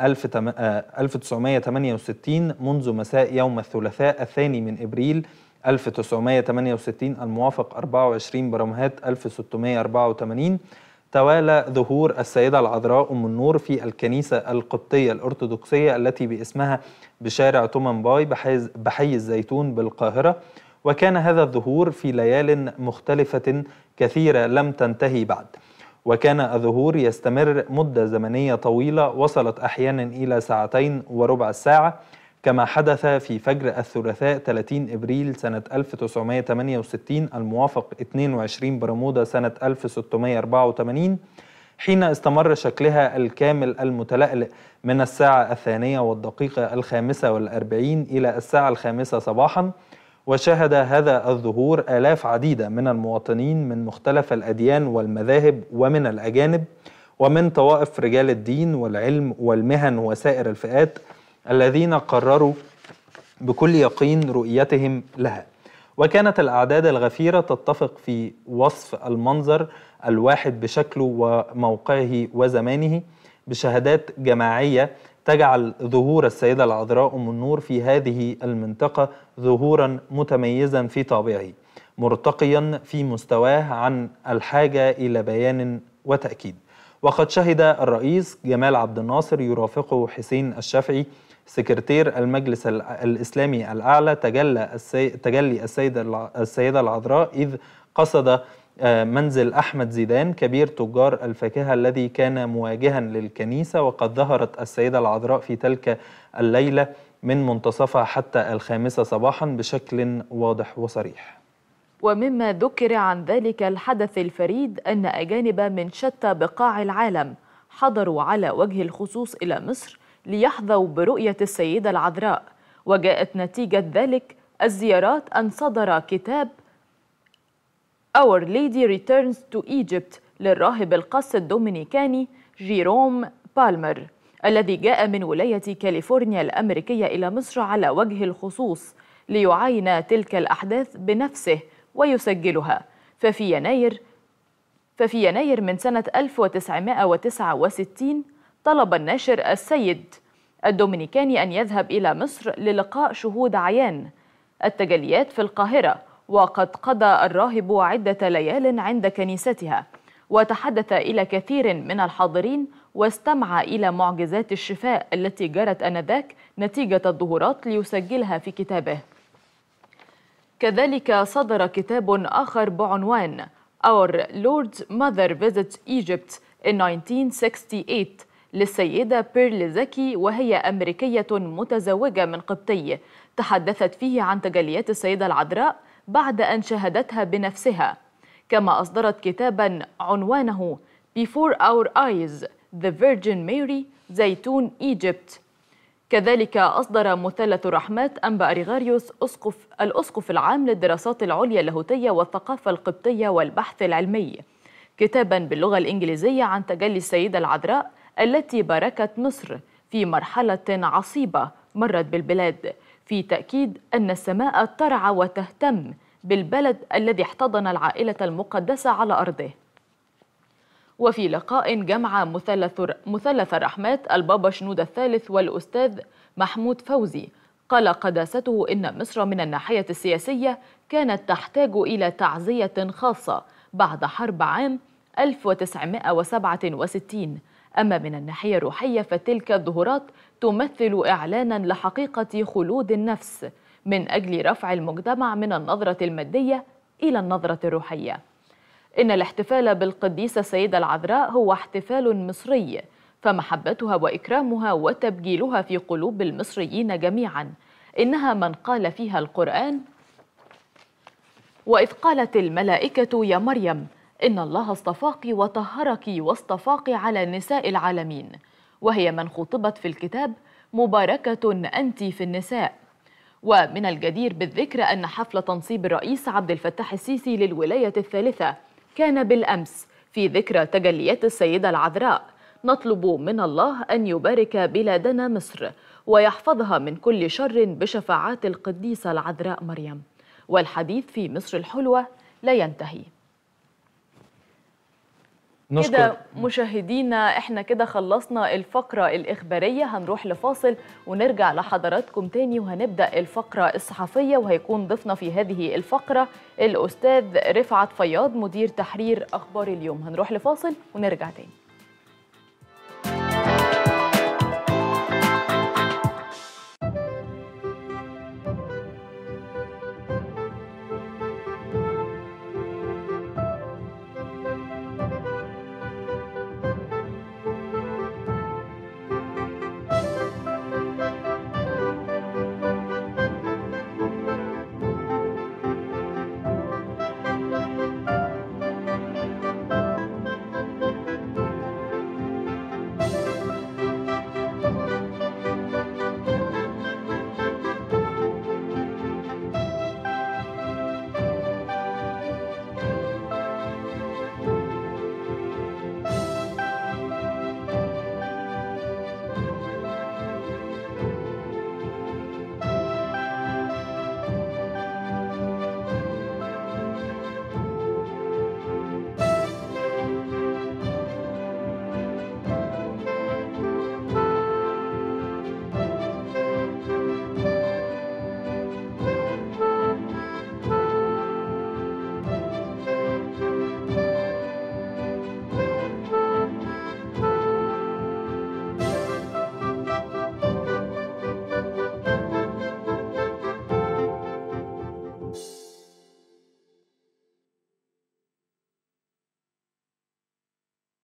1968 منذ مساء يوم الثلاثاء الثاني من إبريل 1968 الموافق 24 برمهات 1684 توالى ظهور السيدة العذراء أم النور في الكنيسة القبطية الأرثوذكسية التي باسمها بشارع تومنباي بحي الزيتون بالقاهرة وكان هذا الظهور في ليال مختلفة كثيرة لم تنتهي بعد وكان الظهور يستمر مدة زمنية طويلة وصلت أحيانا إلى ساعتين وربع الساعة كما حدث في فجر الثلاثاء 30 إبريل سنة 1968 الموافق 22 برمودا سنة 1684 حين استمر شكلها الكامل المتلألئ من الساعة الثانية والدقيقة الخامسة والأربعين إلى الساعة الخامسة صباحاً وشاهد هذا الظهور آلاف عديدة من المواطنين من مختلف الأديان والمذاهب ومن الأجانب ومن طوائف رجال الدين والعلم والمهن وسائر الفئات الذين قرروا بكل يقين رؤيتهم لها وكانت الأعداد الغفيرة تتفق في وصف المنظر الواحد بشكله وموقعه وزمانه بشهادات جماعية تجعل ظهور السيدة العذراء أم النور في هذه المنطقة ظهورا متميزا في طابعه مرتقيا في مستواه عن الحاجة إلى بيان وتأكيد وقد شهد الرئيس جمال عبد الناصر يرافقه حسين الشافعي سكرتير المجلس الإسلامي الأعلى تجلى السي... تجلي السيدة السيدة العذراء إذ قصد منزل أحمد زيدان كبير تجار الفاكهة الذي كان مواجها للكنيسة وقد ظهرت السيدة العذراء في تلك الليلة من منتصفها حتى الخامسة صباحا بشكل واضح وصريح ومما ذكر عن ذلك الحدث الفريد أن أجانب من شتى بقاع العالم حضروا على وجه الخصوص إلى مصر ليحظوا برؤية السيدة العذراء وجاءت نتيجة ذلك الزيارات أن صدر كتاب Our Lady Returns to Egypt للراهب القس الدومينيكاني جيروم بالمر الذي جاء من ولاية كاليفورنيا الأمريكية إلى مصر على وجه الخصوص ليعاين تلك الأحداث بنفسه ويسجلها ففي يناير ففي يناير من سنة 1969 طلب الناشر السيد الدومينيكاني أن يذهب إلى مصر للقاء شهود عيان التجليات في القاهرة وقد قضى الراهب عدة ليال عند كنيستها وتحدث إلى كثير من الحاضرين واستمع إلى معجزات الشفاء التي جرت آنذاك نتيجة الظهورات ليسجلها في كتابه كذلك صدر كتاب آخر بعنوان Our Lord's Mother Visits Egypt in 1968 للسيدة بيرل زكي وهي أمريكية متزوجة من قبطي تحدثت فيه عن تجليات السيدة العذراء بعد أن شاهدتها بنفسها كما أصدرت كتابا عنوانه Before Our Eyes The Virgin Mary زيتون Egypt كذلك أصدر مثلث رحمات أنبا أريغاريوس أسقف الأسقف العام للدراسات العليا اللاهوتية والثقافة القبطية والبحث العلمي كتابا باللغة الإنجليزية عن تجلي السيدة العذراء التي باركت مصر في مرحلة عصيبة مرت بالبلاد في تأكيد أن السماء ترعى وتهتم بالبلد الذي احتضن العائلة المقدسة على أرضه وفي لقاء جمع مثلث مثلث الرحمات البابا شنودة الثالث والأستاذ محمود فوزي قال قداسته إن مصر من الناحية السياسية كانت تحتاج إلى تعزية خاصة بعد حرب عام 1967 أما من الناحية الروحية فتلك الظهورات تمثل إعلانا لحقيقة خلود النفس من أجل رفع المجتمع من النظرة المادية إلى النظرة الروحية إن الاحتفال بالقديسة السيدة العذراء هو احتفال مصري فمحبتها وإكرامها وتبجيلها في قلوب المصريين جميعا إنها من قال فيها القرآن وإذ قالت الملائكة يا مريم إن الله اصطفاك وطهرك واصطفاك على نساء العالمين وهي من خطبت في الكتاب مباركة أنت في النساء ومن الجدير بالذكر أن حفل تنصيب الرئيس عبد الفتاح السيسي للولاية الثالثة كان بالأمس في ذكرى تجليات السيدة العذراء نطلب من الله أن يبارك بلادنا مصر ويحفظها من كل شر بشفاعات القديسة العذراء مريم والحديث في مصر الحلوة لا ينتهي كده مشاهدينا احنا كده خلصنا الفقرة الإخبارية هنروح لفاصل ونرجع لحضراتكم تاني وهنبدأ الفقرة الصحفية وهيكون ضيفنا في هذه الفقرة الأستاذ رفعت فياض مدير تحرير أخبار اليوم هنروح لفاصل ونرجع تاني